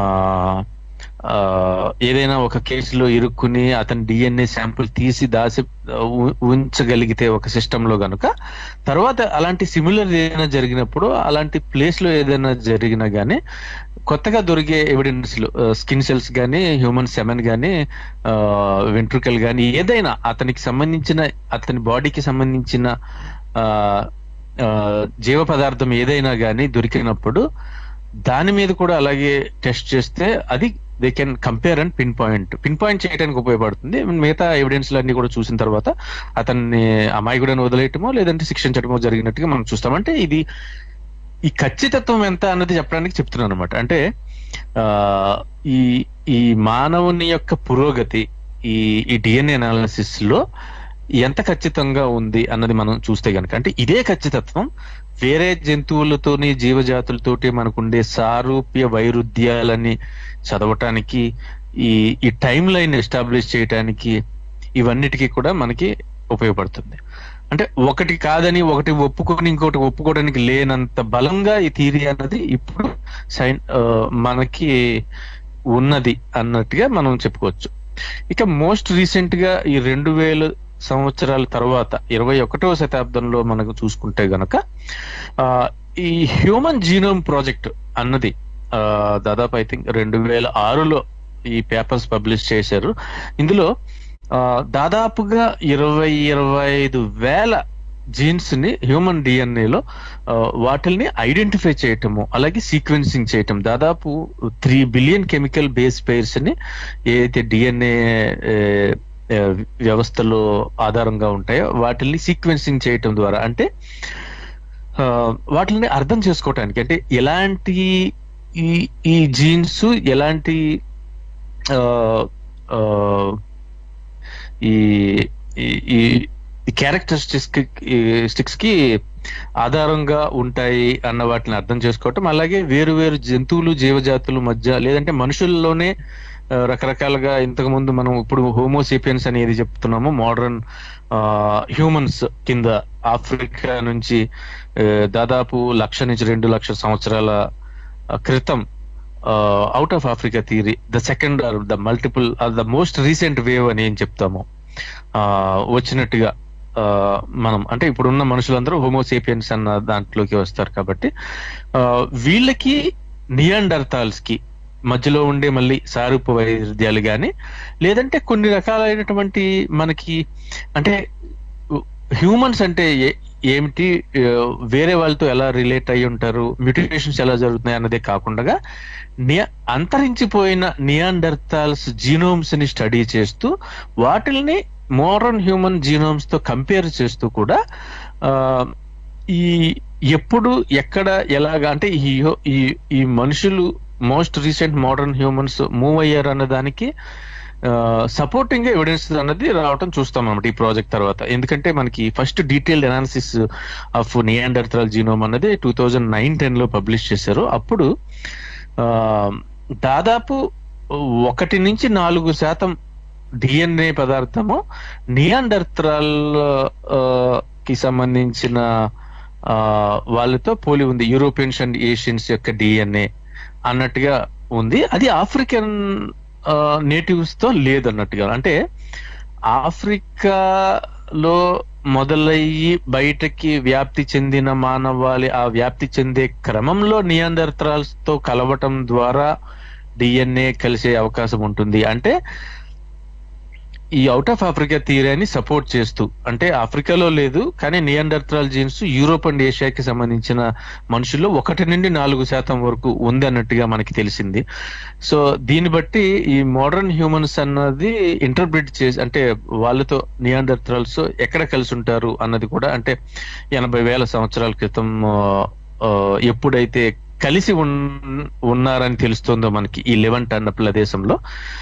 ఆ, ఏదైనా ఒక కేసులో ఇరుక్కుని అతని డిఎన్ఏ శాంపుల్ తీసి దాసి ఉ- ఉంచగలిగితే ఒక సిస్టమ్ లో గనుక తర్వాత అలాంటి సిమిలర్ ఏదైనా జరిగినప్పుడు అలాంటి ప్లేస్ లో ఏదైనా జరిగినా గానీ కొత్తగా దొరికే ఎవిడెన్స్లు స్కిన్ సెల్స్ కానీ హ్యూమన్ సెమెన్ కానీ వెంట్రుకల్ కానీ ఏదైనా అతనికి సంబంధించిన అతని బాడీకి సంబంధించిన ఆ, ఆ, జీవ పదార్థం ఏదైనా కానీ దొరికినప్పుడు దాని మీద కూడా అలాగే టెస్ట్ చేస్తే అది they can compare and pinpoint pinpoint చేయడానికి ఉపయోగపడుతుంది మిగతా ఎవిడెన్స్ అన్ని కూడా చూసిన తర్వాత అతన్ని అమాయకుడని వదిలేయటమో లేదంటే శిక్షించడమో జరిగినట్టుగా మనం చూస్తాం అంటే ఇది ఈ ఖచ్చితత్వం ఎంత అన్నది చెప్పడానికి చెప్తున్నాను అనమాట అంటే ఆ ఈ ఈ మానవుని యొక్క పురోగతి ఈ ఈ డిఎన్ఏ అనాలిసిస్ లో ఎంత ఖచ్చితంగా ఉంది అన్నది మనం చూస్తే గనక అంటే ఇదే ఖచ్చితత్వం వేరే జంతువులతోని జీవజాతులతోటి మనకుండే సారూప్య వైరుధ్యాలని చదవటానికి ఈ ఈ టైం లైన్ ఎస్టాబ్లిష్ చేయటానికి ఇవన్నిటికీ కూడా మనకి ఉపయోగపడుతుంది అంటే ఒకటి కాదని ఒకటి ఒప్పుకొని ఇంకోటి ఒప్పుకోవడానికి లేనంత బలంగా ఈ థీరీ అన్నది ఇప్పుడు సైన్ ఆ, మనకి ఉన్నది అన్నట్టుగా మనం చెప్పుకోవచ్చు ఇక మోస్ట్ రీసెంట్ గా ఈ రెండు వేల సంవత్సరాల తర్వాత ఇరవై ఒకటవ శతాబ్దంలో మనకు చూసుకుంటే గనక ఆ, ఈ హ్యూమన్ జీనోమ్ ప్రాజెక్ట్ అన్నది ఆ, దాదాపు ఐ థింక్ రెండు వేల ఆరులో ఈ పేపర్స్ పబ్లిష్ చేశారు ఇందులో ఆ, దాదాపుగా ఇరవై ఇరవై ఐదు వేల జీన్స్ ని హ్యూమన్ డిఎన్ఏలో వాటిల్ని ఐడెంటిఫై చేయటము అలాగే సీక్వెన్సింగ్ చేయటం దాదాపు three billion chemical base pairs ని ఏదైతే డిఎన్ఏ వ్యవస్థలో ఆధారంగా ఉంటాయో వాటిల్ని సీక్వెన్సింగ్ చేయటం ద్వారా అంటే ఆ, వాటిని అర్థం చేసుకోవటానికి అంటే ఎలాంటి ఈ ఈ జీన్స్ ఎలాంటి ఆ, ఆ, ఈ ఈ- ఈ క్యారెక్టరిస్టిక్స్ స్టిక్స్ కి ఆధారంగా ఉంటాయి అన్న వాటిని అర్థం చేసుకోవటం అలాగే వేరు వేరు జంతువులు జీవజాతుల మధ్య లేదంటే మనుషుల్లోనే ఆ, రకరకాలుగా ఇంతకు ముందు మనం ఇప్పుడు హోమోసిపియన్స్ అనేది చెప్తున్నాము మోడర్న్ హ్యూమన్స్ కింద ఆఫ్రికా నుంచి ఆ, దాదాపు లక్ష నుంచి రెండు లక్షల సంవత్సరాల ఆ, క్రితం out of Africa theory the second or the multiple or the most recent wave అని ఏం చెప్తాము ఆ, వచ్చినట్టుగా ఆ, మనం అంటే ఇప్పుడున్న మనుషులందరూ హోమోసేపియన్స్ అన్న దాంట్లోకి వస్తారు కాబట్టి ఆ, వీళ్ళకి నియాండర్తాల్స్ కి మధ్యలో ఉండే మళ్ళీ సారూప వైరుధ్యాలు కానీ లేదంటే కొన్ని రకాలైనటువంటి మనకి అంటే హ్యూమన్స్ అంటే ఏ- ఏమిటి ఆ, వేరే వాళ్ళతో ఎలా రిలేట్ అయి ఉంటారు మ్యూటేషన్స్ ఎలా జరుగుతున్నాయి అన్నదే కాకుండా నియ అంతరించిపోయిన నియాండర్తాల్స్ జీనోమ్స్ ని స్టడీ చేస్తూ వాటిల్ని మోడర్న్ హ్యూమన్ జీనోమ్స్ తో కంపేర్ చేస్తూ కూడా ఆ, ఈ ఎప్పుడు ఎక్కడ ఎలాగా అంటే ఈ ఈ ఈ మనుషులు most recent modern humans move అయ్యారు అన్న దానికి సపోర్టింగ్ ఎవిడెన్స్ అన్నది రావటం చూస్తాం అన్నమాట ఈ ప్రాజెక్ట్ తర్వాత ఎందుకంటే మనకి first detailed analysis of Neanderthal genome అన్నది టూ థౌజండ్ నైన్ టెన్ లో పబ్లిష్ చేశారు అప్పుడు ఆ, దాదాపు ఒకటి నుంచి నాలుగు శాతం డిఎన్ఏ పదార్థము నియాండర్తరల్ కి సంబంధించిన ఆ, వాళ్ళతో పోలి ఉంది యూరోపియన్స్ అండ్ ఏషియన్స్ యొక్క డిఎన్ఏ అన్నట్టుగా ఉంది అది ఆఫ్రికన్ నేటివ్స్ తో లేదన్నట్టుగా అంటే ఆఫ్రికాలో మొదలయ్యి బయటకి వ్యాప్తి చెందిన మానవాళి ఆ వ్యాప్తి చెందే క్రమంలో నియాండర్తరాల్స్ తో కలవటం ద్వారా డిఎన్ఏ కలిసే అవకాశం ఉంటుంది అంటే ఈ అవుట్ ఆఫ్ ఆఫ్రికా థియరీని సపోర్ట్ చేస్తూ అంటే ఆఫ్రికాలో లేదు కానీ నియాండర్తరాల్ జీన్స్ యూరోప్ అండ్ ఏషియాకి సంబంధించిన మనుషుల్లో ఒకటి నుండి నాలుగు శాతం వరకు ఉంది అన్నట్టుగా మనకి తెలిసింది సో దీన్ని బట్టి ఈ మోడర్న్ హ్యూమన్స్ అన్నది ఇంటర్ప్రిట్ చేసి అంటే వాళ్ళతో నియాండర్తరాల్స్ ఎక్కడ కలిసి ఉంటారు అన్నది కూడా అంటే ఎనభై వేల సంవత్సరాల క్రితం ఆ, ఆ, ఎప్పుడైతే కలిసి ఉన్- ఉన్నారని తెలుస్తుందో మనకి ఈ లెవెంట్ అన్న ప్రదేశంలో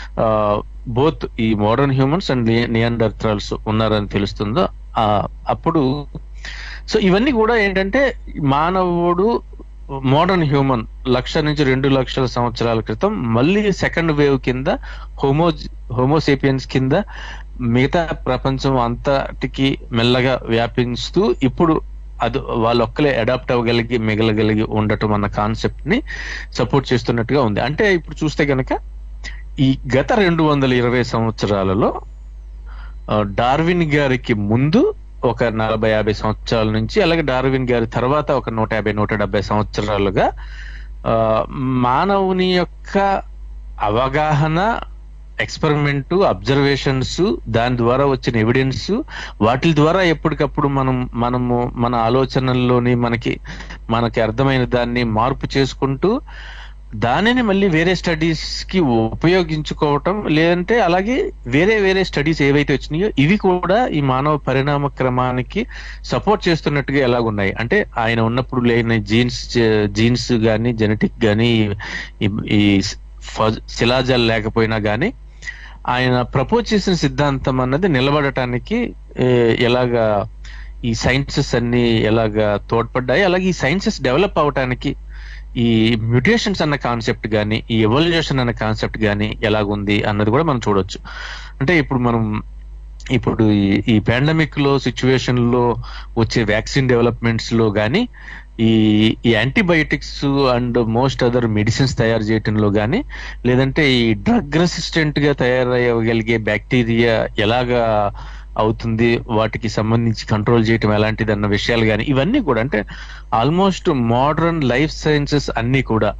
బోత్ ఈ మోడర్న్ హ్యూమన్స్ అండ్ నియాండర్తరాల్స్ ఉన్నారని తెలుస్తుందో ఆ, అప్పుడు సో ఇవన్నీ కూడా ఏంటంటే మానవుడు మోడర్న్ హ్యూమన్ లక్ష నుంచి రెండు లక్షల సంవత్సరాల క్రితం మళ్ళీ సెకండ్ వేవ్ కింద హోమో హోమోసేపియన్స్ కింద మిగతా ప్రపంచం అంతటికి మెల్లగా వ్యాపించుతూ ఇప్పుడు అది వాళ్ళు ఒక్కలే అడాప్ట్ అవ్వగలిగి మిగలగలిగి ఉండటం అన్న కాన్సెప్ట్ ని సపోర్ట్ చేస్తున్నట్టుగా ఉంది అంటే ఇప్పుడు చూస్తే గనక ఈ గత రెండు వందల ఇరవై సంవత్సరాలలో ఆ, డార్విన్ గారికి ముందు ఒక నలభై యాభై సంవత్సరాల నుంచి అలాగే డార్విన్ గారి తర్వాత ఒక నూట యాభై నూట డెబ్బై సంవత్సరాలుగా ఆ, మానవుని యొక్క అవగాహన ఎక్స్పెరిమెంట్ అబ్జర్వేషన్స్ దాని ద్వారా వచ్చిన ఎవిడెన్స్ వాటి ద్వారా ఎప్పటికప్పుడు మనం మనము మన ఆలోచనల్లోని మనకి మనకి అర్థమైన దాన్ని మార్పు చేసుకుంటూ దానిని మళ్ళీ వేరే స్టడీస్ కి ఉపయోగించుకోవటం లేదంటే అలాగే వేరే వేరే స్టడీస్ ఏవైతే వచ్చినాయో ఇవి కూడా ఈ మానవ పరిణామ క్రమానికి సపోర్ట్ చేస్తున్నట్టుగా ఎలాగున్నాయి అంటే ఆయన ఉన్నప్పుడు లేని జీన్స్ జీన్స్ గానీ జెనెటిక్ గానీ ఈ- ఈ ఫ- శిలాజాలు లేకపోయినా గానీ ఆయన ప్రపోజ్ చేసిన సిద్ధాంతం అన్నది నిలబడటానికి ఏ, ఎలాగా ఈ సైన్సెస్ అన్ని ఎలాగా తోడ్పడ్డాయి అలాగే ఈ సైన్సెస్ డెవలప్ అవటానికి ఈ మ్యూటేషన్స్ అన్న కాన్సెప్ట్ గానీ ఈ ఎవల్యూషన్ అన్న కాన్సెప్ట్ గానీ ఎలాగుంది అన్నది కూడా మనం చూడొచ్చు అంటే ఇప్పుడు మనం ఇప్పుడు ఈ- ఈ పాండమిక్ లో సిచ్యువేషన్ లో వచ్చే వ్యాక్సిన్ డెవలప్మెంట్స్ లో గానీ ఈ ఈ antibiotics and most other medicines తయారు చేయటంలో గానీ లేదంటే ఈ డ్రగ్ రెసిస్టెంట్ గా తయారయ్యగలిగే బ్యాక్టీరియా ఎలాగా అవుతుంది వాటికి సంబంధించి కంట్రోల్ చేయటం ఎలాంటిది అన్న విషయాలు కానీ ఇవన్నీ కూడా అంటే ఆల్మోస్ట్ మోడర్న్ లైఫ్ సైన్సెస్ అన్ని కూడా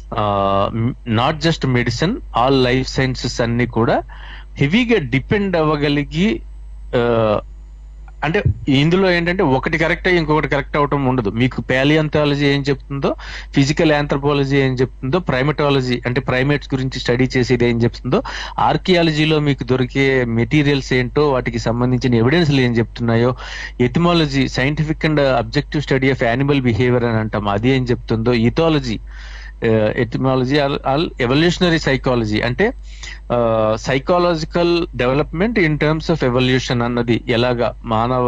not just medicine all life sciences అన్ని కూడా హెవీగా డిపెండ్ అవ్వగలిగి ఆ, అంటే ఇందులో ఏంటంటే ఒకటి కరెక్ట్ అయ్యి ఇంకొకటి కరెక్ట్ అవటం ఉండదు మీకు ప్యాలియంథాలజీ ఏం చెప్తుందో ఫిజికల్ ఆంథ్రపాలజీ ఏం చెప్తుందో ప్రైమటాలజీ అంటే ప్రైమేట్స్ గురించి స్టడీ చేసేది ఏం చెప్తుందో ఆర్కియాలజీలో మీకు దొరికే మెటీరియల్స్ ఏంటో వాటికి సంబంధించిన ఎవిడెన్స్లు ఏం చెప్తున్నాయో etymology scientific and objective study of animal behaviour అని అంటాం అది ఏం చెప్తుందో ethology etymology all evolutionary psychology అంటే psychological development in terms of evolution అన్నది ఎలాగా మానవ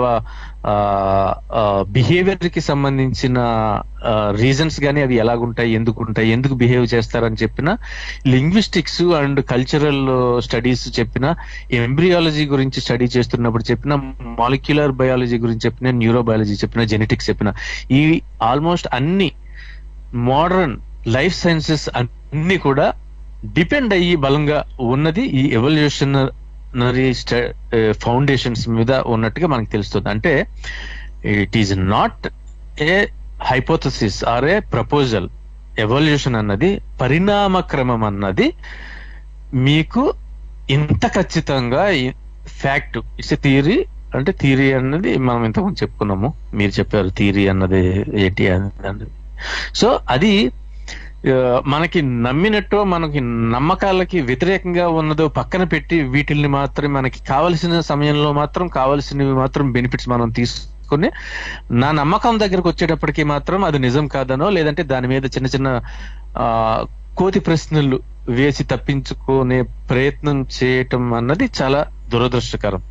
బిహేవియర్ కి సంబంధించిన రీజన్స్ కానీ అవి ఎలాగుంటాయి ఎందుకు ఉంటాయి ఎందుకు బిహేవ్ చేస్తారని చెప్పిన లింగ్విస్టిక్స్ అండ్ కల్చరల్ స్టడీస్ చెప్పిన ఎంబ్రియాలజీ గురించి స్టడీ చేస్తున్నప్పుడు చెప్పిన మాలిక్యులర్ బయాలజీ గురించి చెప్పిన న్యూరోబయాలజీ చెప్పిన జెనెటిక్స్ చెప్పిన ఈ ఆల్మోస్ట్ అన్ని మోడర్న్ లైఫ్ సైన్సెస్ అన్ని కూడా డిపెండ్ అయ్యి బలంగా ఉన్నది ఈ ఎవల్యూషనరీ ఫౌండేషన్స్ మీద ఉన్నట్టుగా మనకు తెలుస్తుంది అంటే it is not a hypothesis or a proposal evolution అన్నది పరిణామ క్రమం అన్నది మీకు ఇంత ఖచ్చితంగా ఫ్యాక్ట్ ఇట్స్ థియరీ అంటే థియరీ అన్నది మనం ఇంతకుముందు చెప్పుకున్నాము మీరు చెప్పారు థియరీ అన్నది ఏంటి అన్నది సో అది ఆ, మనకి నమ్మినట్టు మనకి నమ్మకాలకి వ్యతిరేకంగా ఉన్నదో పక్కన పెట్టి వీటిల్ని మాత్రం మనకి కావలసిన సమయంలో మాత్రం కావలసినవి మాత్రం బెనిఫిట్స్ మనం తీసుకుని నా నమ్మకం దగ్గరకు వచ్చేటప్పటికి మాత్రం అది నిజం కాదనో లేదంటే దాని మీద చిన్న చిన్న ఆ కోతి ప్రశ్నలు వేసి తప్పించుకునే ప్రయత్నం చేయటం అన్నది చాలా దురదృష్టకరం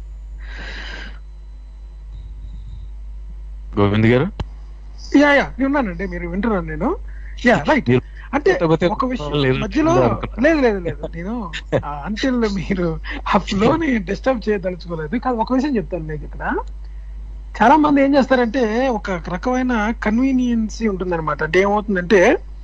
గోవింద్ గారు యా యా నేను ఉన్నానండి మీరు వింటున్నాను నేను యా రైట్ మీరు అంటే కొత్తగా ఒక విషయం లేదు. మధ్యలో అనుకున్నా. లేదు లేదు లేదు నేను అంటిల్ మీరు ఆ ఫ్లో ని డిస్టర్బ్ చేయదలుచుకోలేదు కాదు ఒక విషయం చెప్తాను మీకు ఇక్కడ చాలా మంది ఏం చేస్తారంటే ఒక రకమైన కన్వీనియన్సీ ఉంటుందన్నమాట అంటే ఏమవుతుందంటే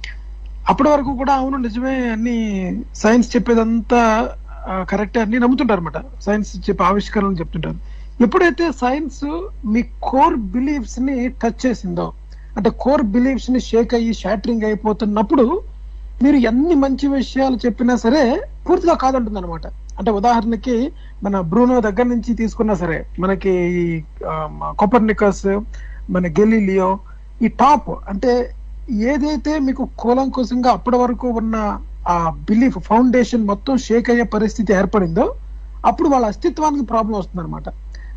అప్పటి వరకు కూడా అవును నిజమే అన్ని సైన్స్ చెప్పేదంతా కరెక్ట్ అన్ని నమ్ముతుంటారు అనమాట సైన్స్ చెప్పే ఆవిష్కరణలు చెప్తుంటారు ఎప్పుడైతే సైన్స్ మీ కోర్ బిలీఫ్స్ ని టచ్ చేసిందో అంటే కోర్ బిలీఫ్స్ ని షేక్ అయ్యి షాటరింగ్ అయిపోతున్నప్పుడు మీరు ఎన్ని మంచి విషయాలు చెప్పినా సరే పూర్తిగా కాదంటుంది అనమాట అంటే ఉదాహరణకి మన బ్రూనో దగ్గర నుంచి తీసుకున్నా సరే మనకి ఈ కొపర్నికస్ మన గెలీలియో ఈ టాప్ అంటే ఏదైతే మీకు కూలంకుశంగా అప్పటి వరకు ఉన్న ఆ బిలీఫ్ ఫౌండేషన్ మొత్తం షేక్ అయ్యే పరిస్థితి ఏర్పడిందో అప్పుడు వాళ్ళ అస్తిత్వానికి ప్రాబ్లం వస్తుంది అనమాట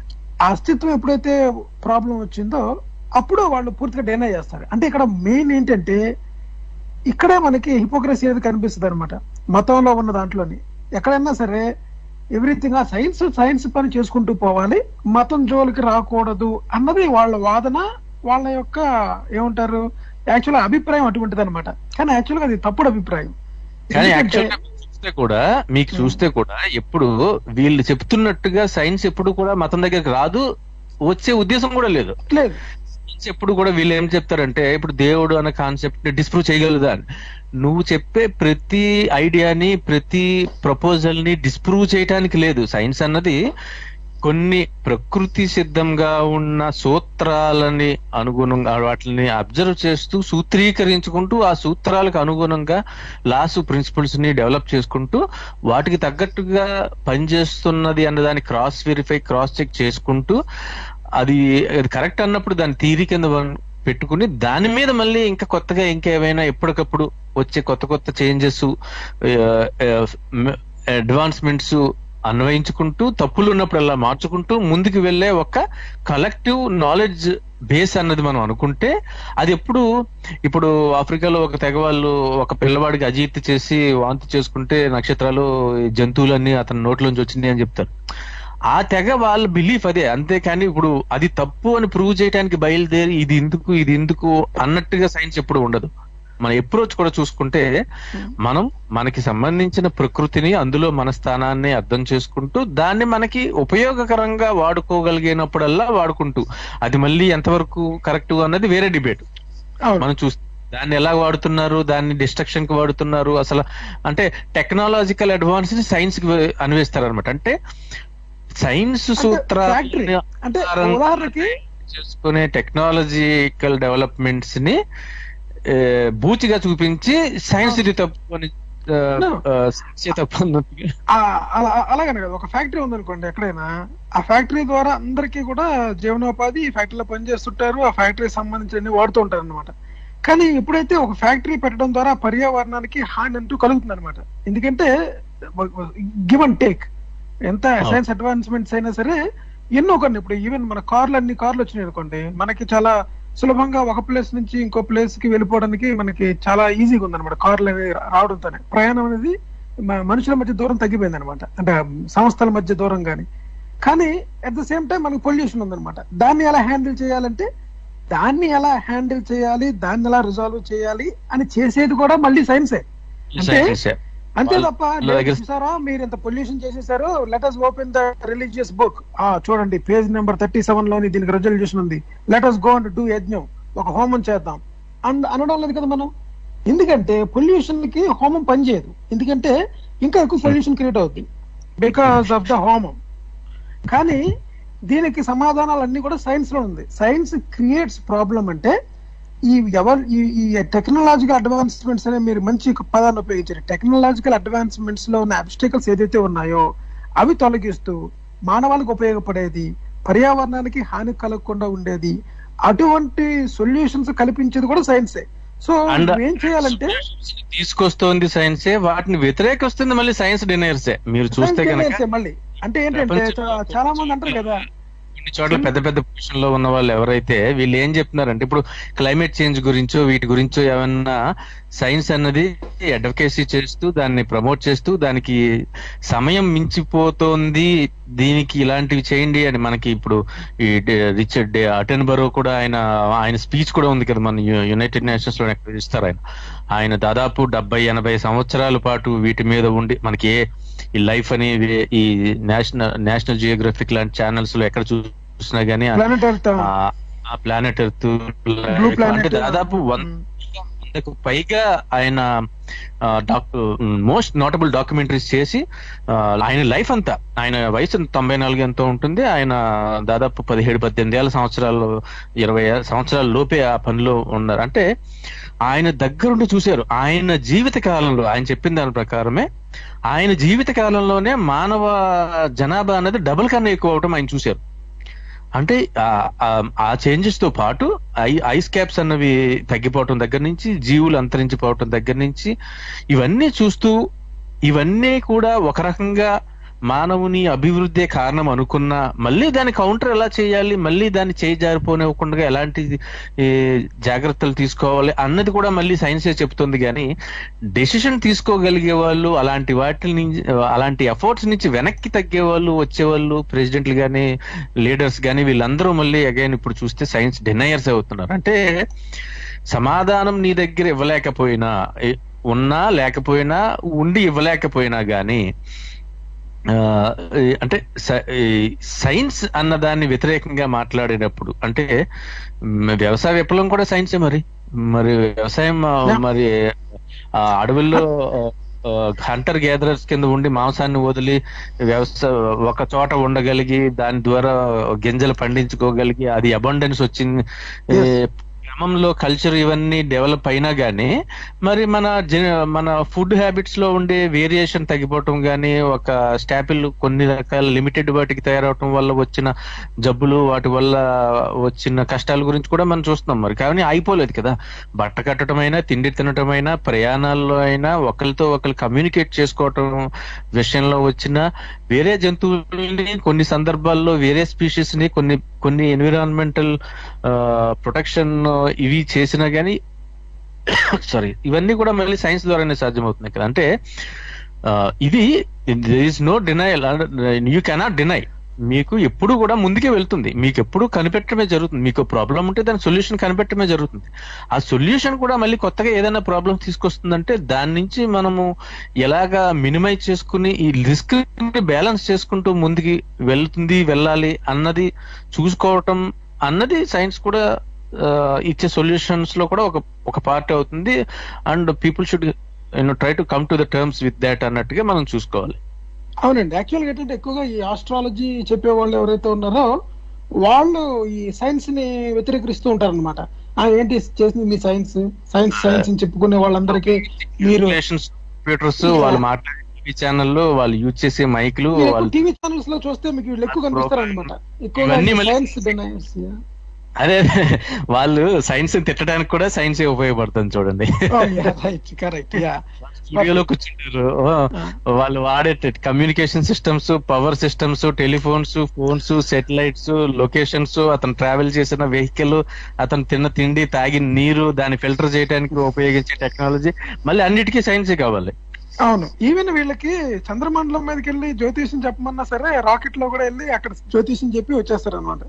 ఆ అస్తిత్వం ఎప్పుడైతే ప్రాబ్లం వచ్చిందో అప్పుడు వాళ్ళు పూర్తిగా డైనా చేస్తారు అంటే ఇక్కడ మెయిన్ ఏంటంటే ఇక్కడే మనకి హిపోక్రసీ అనేది కనిపిస్తుంది అనమాట మతంలో ఉన్న దాంట్లోని ఎక్కడైనా సరే ఎవ్రీథింగ్ ఆ సైన్స్ సైన్స్ పని చేసుకుంటూ పోవాలి మతం జోలికి రాకూడదు అన్నది వాళ్ళ వాదన వాళ్ళ యొక్క ఏమంటారు యాక్చువల్ అభిప్రాయం అటువంటిది అనమాట కానీ యాక్చువల్గా అది తప్పుడు అభిప్రాయం కానీ ఎందుకంటే- యాక్చువల్గా చూస్తే కూడా మీకు చూస్తే కూడా ఎప్పుడు వీళ్ళు చెప్తున్నట్టుగా సైన్స్ ఎప్పుడు కూడా మతం దగ్గరికి రాదు వచ్చే ఉద్దేశం కూడా లేదు లేదు సైన్స్ ఎప్పుడు కూడా వీళ్ళు ఏం చెప్తారంటే ఇప్పుడు దేవుడు అనే కాన్సెప్ట్ ని డిస్ప్రూవ్ చేయగలదా అని నువ్వు చెప్పే ప్రతి ఐడియాని ప్రతి ప్రపోజల్ ని డిస్ప్రూవ్ చేయటానికి లేదు సైన్స్ అన్నది కొన్ని ప్రకృతి సిద్ధంగా ఉన్న సూత్రాలని అనుగుణంగా వాటిని అబ్జర్వ్ చేస్తూ సూత్రీకరించుకుంటూ ఆ సూత్రాలకు అనుగుణంగా లాస్ ప్రిన్సిపల్స్ ని డెవలప్ చేసుకుంటూ వాటికి తగ్గట్టుగా పనిచేస్తున్నది అన్న దాన్ని క్రాస్ వెరిఫై క్రాస్ చెక్ చేసుకుంటూ అది అది కరెక్ట్ అన్నప్పుడు దాని థీరీ కింద వన్- పెట్టుకుని దాని మీద మళ్ళీ ఇంకా కొత్తగా ఇంకేమైనా ఎప్పటికప్పుడు వచ్చే కొత్త కొత్త చేంజెస్ అడ్వాన్స్మెంట్స్ అన్వయించుకుంటూ తప్పులు ఉన్నప్పుడల్లా మార్చుకుంటూ ముందుకు వెళ్ళే ఒక కలెక్టివ్ నాలెడ్జ్ బేస్ అన్నది మనం అనుకుంటే అది ఎప్పుడు ఇప్పుడు ఆఫ్రికాలో ఒక తెగ వాళ్ళు ఒక పిల్లవాడికి అజీర్తి చేసి వాంతి చేసుకుంటే నక్షత్రాలు ఈ జంతువులన్నీ అతని నోట్లోంచి వచ్చింది అని చెప్తారు ఆ తెగ వాళ్ళ బిలీఫ్ అదే అంతేకాని ఇప్పుడు అది తప్పు అని ప్రూవ్ చేయడానికి బయలుదేరి ఇది ఎందుకు ఇది ఎందుకు అన్నట్టుగా సైన్స్ ఎప్పుడు ఉండదు మన అప్రోచ్ కూడా చూసుకుంటే మనం మనకి సంబంధించిన ప్రకృతిని అందులో మన స్థానాన్ని అర్థం చేసుకుంటూ దాన్ని మనకి ఉపయోగకరంగా వాడుకోగలిగినప్పుడల్లా వాడుకుంటూ అది మళ్ళీ ఎంతవరకు కరెక్ట్ అన్నది వేరే డిబేట్ అవును మనం చూస్తాం దాన్ని ఎలా వాడుతున్నారు దాన్ని డిస్ట్రక్షన్ కి వాడుతున్నారు అసలు అంటే టెక్నాలజికల్ అడ్వాన్స్ ని సైన్స్ కి అన్వేస్తారు అనమాట అంటే సైన్స్ సూత్ర factory. అంటే ఉదాహరణకి చేసుకునే టెక్నాలజికల్ డెవలప్మెంట్స్ ని ఏ, బూచిగా చూపించి సైన్స్ ఇది తప్పు అని ఆ, No. ఆ, science ఏ తప్పు అన్నట్టుగా ఆ, అలా- అలాగనే కదా ఒక ఫ్యాక్టరీ ఉందనుకోండి ఎక్కడైనా ఆ ఫ్యాక్టరీ ద్వారా అందరికీ కూడా జీవనోపాధి ఈ ఫ్యాక్టరీలో పనిచేస్తుంటారు ఆ ఫ్యాక్టరీకి సంబంధించిన వాడుతూ ఉంటారు అనమాట కానీ ఎప్పుడైతే ఒక ఫ్యాక్టరీ పెట్టడం ద్వారా పర్యావరణానికి హాని అంటూ కలుగుతుంది అనమాట ఎందుకంటే గివ్ అండ్ టేక్ ఎంత సైన్స్ అడ్వాన్స్మెంట్స్ అయినా సరే ఎన్నో కొన్ని ఇప్పుడు ఈవెన్ మన కార్లు అన్ని కార్లు వచ్చినాయి అనుకోండి మనకి చాలా సులభంగా ఒక ప్లేస్ నుంచి ఇంకో ప్లేస్ కి వెళ్ళిపోవడానికి మనకి చాలా ఈజీగా ఉందన్నమాట కార్లు అనేవి రావడంతోనే ప్రయాణం అనేది మ- మనుషుల మధ్య దూరం తగ్గిపోయింది అనమాట అంటే సంస్థల మధ్య దూరం కానీ కానీ అట్ ద సేమ్ టైం మనకి పొల్యూషన్ ఉందన్నమాట దాన్ని ఎలా హ్యాండిల్ చేయాలంటే దాన్ని ఎలా హ్యాండిల్ చేయాలి దాన్ని ఎలా రిజాల్వ్ చేయాలి అని చేసేది కూడా మళ్ళీ సైన్సే అంటే Science ఏ. అంతే వాళ్ళ- తప్ప వాళ్ళ లేదు దగ్గర- చూసారా మీరు ఇంత పొల్యూషన్ చేసేసారు let us open the religious book ఆ చూడండి పేజ్ నెంబర్ థర్టీ సెవెన్ లోని దీనికి రెజల్యూషన్ ఉంది let us go and do యజ్ఞం ఒక హోమం చేద్దాం అండ్ అనడం లేదు కదా మనం ఎందుకంటే పొల్యూషన్ కి హోమం పనిచేయదు ఎందుకంటే ఇంకా ఎక్కువ పొల్యూషన్ క్రియేట్ అవుతుంది బికాస్ ఆఫ్ ద హోమం కానీ దీనికి సమాధానాలు అన్ని కూడా సైన్స్ లో ఉంది సైన్స్ క్రియేట్స్ ప్రాబ్లం అంటే ఈ ఎవరు ఈ ఈ టెక్నాలజికల్ అడ్వాన్స్మెంట్స్ అనే మీరు మంచి పదాన్ని ఉపయోగించారు టెక్నాలజికల్ అడ్వాన్స్మెంట్స్ లో ఉన్న అబ్స్టికల్స్ ఏదైతే ఉన్నాయో అవి తొలగిస్తూ మానవాళికి ఉపయోగపడేది పర్యావరణానికి హాని కలగకుండా ఉండేది అటువంటి సొల్యూషన్స్ కల్పించేది కూడా సైన్సే సో And- ఏం చేయాలంటే తీసుకొస్తోంది సైన్సే వాటిని వ్యతిరేకిస్తుంది మళ్ళీ సైన్స్ డినైర్సే మీరు చూస్తే science కనుక చేసే మళ్ళీ అంటే ఏంటంటే ప్రపంచంలో చా- చాలా మంది అంటారు కదా కొన్ని చోట్ల పెద్ద పెద్ద పొజిషన్ లో ఉన్న వాళ్ళు ఎవరైతే వీళ్ళు ఏం చెప్తున్నారంటే ఇప్పుడు క్లైమేట్ చేంజ్ గురించో వీటి గురించో ఏమన్నా సైన్స్ అన్నది అడ్వకేసీ చేస్తూ దాన్ని ప్రమోట్ చేస్తూ దానికి సమయం మించిపోతోంది దీనికి ఇలాంటివి చేయండి అని మనకి ఇప్పుడు ఈ డే- రిచర్డ్ డే అటెన్బరో కూడా ఆయన ఆయన స్పీచ్ కూడా ఉంది కదా మన యు- యునైటెడ్ నేషన్స్ లో ఎక్కడ ఇస్తారు ఆయన ఆయన దాదాపు డెబ్బై ఎనభై సంవత్సరాల పాటు వీటి మీద ఉండి మనకి ఏ ఈ లైఫ్ అని వే- ఈ నేషనల్ నేషనల్ జియోగ్రఫిక్ లాంటి ఛానల్స్ లో ఎక్కడ చూసినా గానీ ఆ- ప్లానెట్ ఎర్త్ ఆ ప్లానెట్ ఎర్త్ బ్లూ అంటే ప్లానెట్ దాదాపు వంద వందకు పైగా ఆయన డాక్టర్ మోస్ట్ నోటబుల్ డాక్యుమెంటరీస్ చేసి ఆ, ఆయన లైఫ్ అంతా ఆయన వయసు తొంభై నాలుగు ఎంతో ఉంటుంది ఆయన దాదాపు పదిహేడు పద్దెనిమిది ఏళ్ళ సంవత్సరాలు ఇరవై ఏళ్ళ సంవత్సరాల లోపే ఆ పనిలో ఉన్నారు అంటే ఆయన దగ్గరుండి చూశారు ఆయన జీవిత కాలంలో ఆయన చెప్పిన దాని ప్రకారమే ఆయన జీవిత కాలంలోనే మానవ జనాభా అనేది డబుల్ కన్నా ఎక్కువ అవటం ఆయన చూశారు అంటే ఆ- ఆ- ఆ చేంజెస్ తో పాటు ఐ ఐస్ క్యాప్స్ అన్నవి తగ్గిపోవటం దగ్గర నుంచి జీవులు అంతరించిపోవటం దగ్గర నుంచి ఇవన్నీ చూస్తూ ఇవన్నీ కూడా ఒక రకంగా మానవుని అభివృద్ధి కారణం అనుకున్నా మళ్ళీ దాని కౌంటర్ ఎలా చేయాలి మళ్ళీ దాన్ని చేయి జారిపోనివ్వకుండా ఎలాంటి ఏ, జాగ్రత్తలు తీసుకోవాలి అన్నది కూడా మళ్ళీ సైన్సే చెప్తుంది కానీ డెసిషన్ తీసుకోగలిగే వాళ్ళు అలాంటి వాటి నుంచి అలాంటి ఎఫర్ట్స్ నుంచి వెనక్కి తగ్గే వాళ్ళు వచ్చేవాళ్ళు ప్రెసిడెంట్లు కానీ లీడర్స్ కానీ వీళ్ళందరూ మళ్ళీ అగైన్ ఇప్పుడు చూస్తే సైన్స్ డినయర్స్ అవుతున్నారు అంటే సమాధానం నీ దగ్గర ఇవ్వలేకపోయినా ఏ- ఉన్నా లేకపోయినా ఉండి ఇవ్వలేకపోయినా గానీ ఆ, ఈ అంటే స- ఈ సైన్స్ అన్న దాన్ని వ్యతిరేకంగా మాట్లాడేటప్పుడు అంటే మ్, వ్యవసాయ విప్లవం కూడా సైన్సే మరి మరి వ్యవసాయం ఆ, Yeah. మరి ఆ, అడవుల్లో హంటర్ గ్యాదరర్స్ కింద ఉండి మాంసాన్ని వదిలి వ్యవసాయ ఒక చోట ఉండగలిగి దాని ద్వారా గింజలు పండించుకోగలిగి అది అబండెన్స్ వచ్చింది ఏ, క్రమంలో కల్చర్ ఇవన్నీ డెవలప్ అయినా గానీ మరి మన జన- మన ఫుడ్ హ్యాబిట్స్ లో ఉండే వేరియేషన్ తగ్గిపోవటం గానీ ఒక స్టాపిల్ కొన్ని రకాల లిమిటెడ్ వాటికి తయారవటం వల్ల వచ్చిన జబ్బులు వాటి వల్ల వచ్చిన కష్టాల గురించి కూడా మనం చూస్తున్నాం మరి కానీ అయిపోలేదు కదా బట్ట కట్టడమైనా తిండి తినటమైనా ప్రయాణాల్లో అయినా ఒకరితో ఒకరు కమ్యూనికేట్ చేసుకోవటం విషయంలో వచ్చిన వేరే జంతువుల్ని కొన్ని సందర్భాల్లో వేరే స్పీషీస్ ని కొన్ని కొన్ని ఎన్విరాన్మెంటల్ ప్రొటెక్షన్ ఇవి చేసినా గానీ సారీ ఇవన్నీ కూడా మళ్ళీ సైన్స్ ద్వారానే సాధ్యమవుతున్నాయి కదా అంటే ఆ, ఇది is no denial you cannot deny మీకు ఎప్పుడు కూడా ముందుకే వెళ్తుంది మీకు ఎప్పుడు కనిపెట్టడమే జరుగుతుంది మీకు ప్రాబ్లం ఉంటే దాని సొల్యూషన్ కనిపెట్టడమే జరుగుతుంది ఆ సొల్యూషన్ కూడా మళ్ళీ కొత్తగా ఏదైనా ప్రాబ్లం తీసుకొస్తుందంటే దాని నుంచి మనము ఎలాగా మినిమైజ్ చేసుకుని ఈ రిస్క్ బ్యాలెన్స్ చేసుకుంటూ ముందుకి వెళ్తుంది వెళ్ళాలి అన్నది చూసుకోవటం అన్నది సైన్స్ కూడా ఆ, ఇచ్చే సొల్యూషన్స్ లో కూడా ఒక ఒక పార్ట్ అవుతుంది and people should you know try to come to the terms with that అన్నట్టుగా మనం చూసుకోవాలి అవునండి యాక్చువల్గా ఏంటంటే ఎక్కువగా ఈ ఆస్ట్రాలజీ చెప్పే వాళ్ళు ఎవరైతే ఉన్నారో వాళ్ళు ఈ సైన్స్ ని వ్యతిరేకిస్తూ ఉంటారు అనమాట ఏంటి చేసింది మీ సైన్స్ సైన్స్ సైన్స్ అని చెప్పుకునే వాళ్ళందరికీ మీరు కంప్యూటర్స్ వాళ్ళు మాట్లాడే టీవీ ఛానళ్ళు వాళ్ళు యూజ్ చేసే మైక్లు వాళ్ళు టీవీ ఛానల్స్ లో చూస్తే మీకు వీళ్ళు ఎక్కువ కనిపిస్తారు అనమాట ఎక్కువగా ఇవన్నీ మళ్ళీ- సైన్స్ డినైర్స్ అదే అదే. వాళ్ళు సైన్స్ తిట్టడానికి కూడా సైన్స్ ఉపయోగపడుతుంది చూడండి రైట్ కరెక్ట్ యా స్టూడియోలో కూర్చుంటారు ఓ, వాళ్ళు వాడే communication systems power systems telephones phones satellites locations అతను ట్రావెల్ చేసిన వెహికల్ అతను తిన్న తిండి తాగిన నీరు దాన్ని ఫిల్టర్ చేయడానికి ఉపయోగించే టెక్నాలజీ మళ్ళీ అన్నిటికీ సైన్సే కావాలి అవును ఈవెన్ వీళ్ళకి చంద్రమండలం మీదకి వెళ్ళి జ్యోతిష్యం చెప్పమన్నా సరే రాకెట్ లో కూడా వెళ్ళి అక్కడ జ్యోతిష్యం చెప్పి వచ్చేస్తారు అనమాట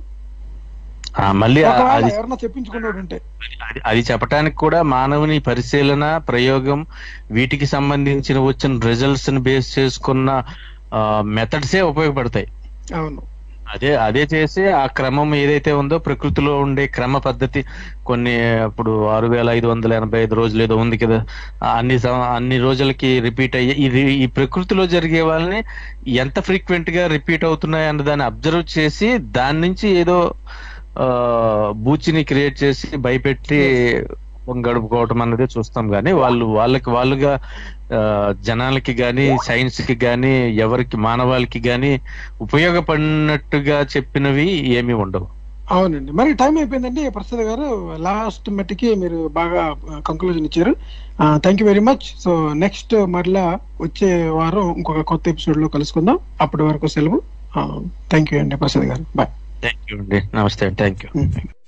ఆ, మళ్ళీ ఆ- ఒకవేళ అది ఎవరన్నా చెప్పించుకున్నాడు ఉంటే అది- అది చెప్పడానికి కూడా మానవుని పరిశీలన ప్రయోగం వీటికి సంబంధించిన వచ్చిన రిజల్ట్స్ ని బేస్ చేసుకున్న మెథడ్సే ఉపయోగపడతాయి అవును అదే అదే చేసి ఆ క్రమం ఏదైతే ఉందో ప్రకృతిలో ఉండే క్రమ పద్ధతి కొన్ని ఇప్పుడు ఆరు వేల ఐదు వందల ఎనభై ఐదు రోజులు ఏదో ఉంది కదా ఆ అన్ని సం- అన్ని రోజులకి రిపీట్ అయ్యి ఇది ఈ ప్రకృతిలో జరిగే వాళ్ళని ఎంత ఫ్రీక్వెంట్ గా రిపీట్ అవుతున్నాయి అన్న దాన్ని అబ్జర్వ్ చేసి దాని నుంచి ఏదో ఆ, బూచిని క్రియేట్ చేసి భయపెట్టి గడుపుకోవటం అన్నది చూస్తాం కానీ వాళ్ళు వాళ్ళకి వాళ్ళుగా ఆ, జనాలకి గాని సైన్స్ కి గాని ఎవరికి మానవాళికి గాని ఉపయోగపడినట్టుగా చెప్పినవి ఏమీ ఉండవు అవునండి మరి టైం అయిపోయిందండి ప్రసాద్ గారు లాస్ట్ మట్టికి మీరు బాగా కంక్లూజన్ ఇచ్చారు thank you very much so next మరలా వచ్చే వారం ఇంకొక కొత్త ఎపిసోడ్ లో కలుసుకుందాం అప్పటి వరకు సెలవు థ్యాంక్ యూ అండి ప్రసాద్ గారు బాయ్ థ్యాంక్ యూ అండి నమస్తే థ్యాంక్ యూ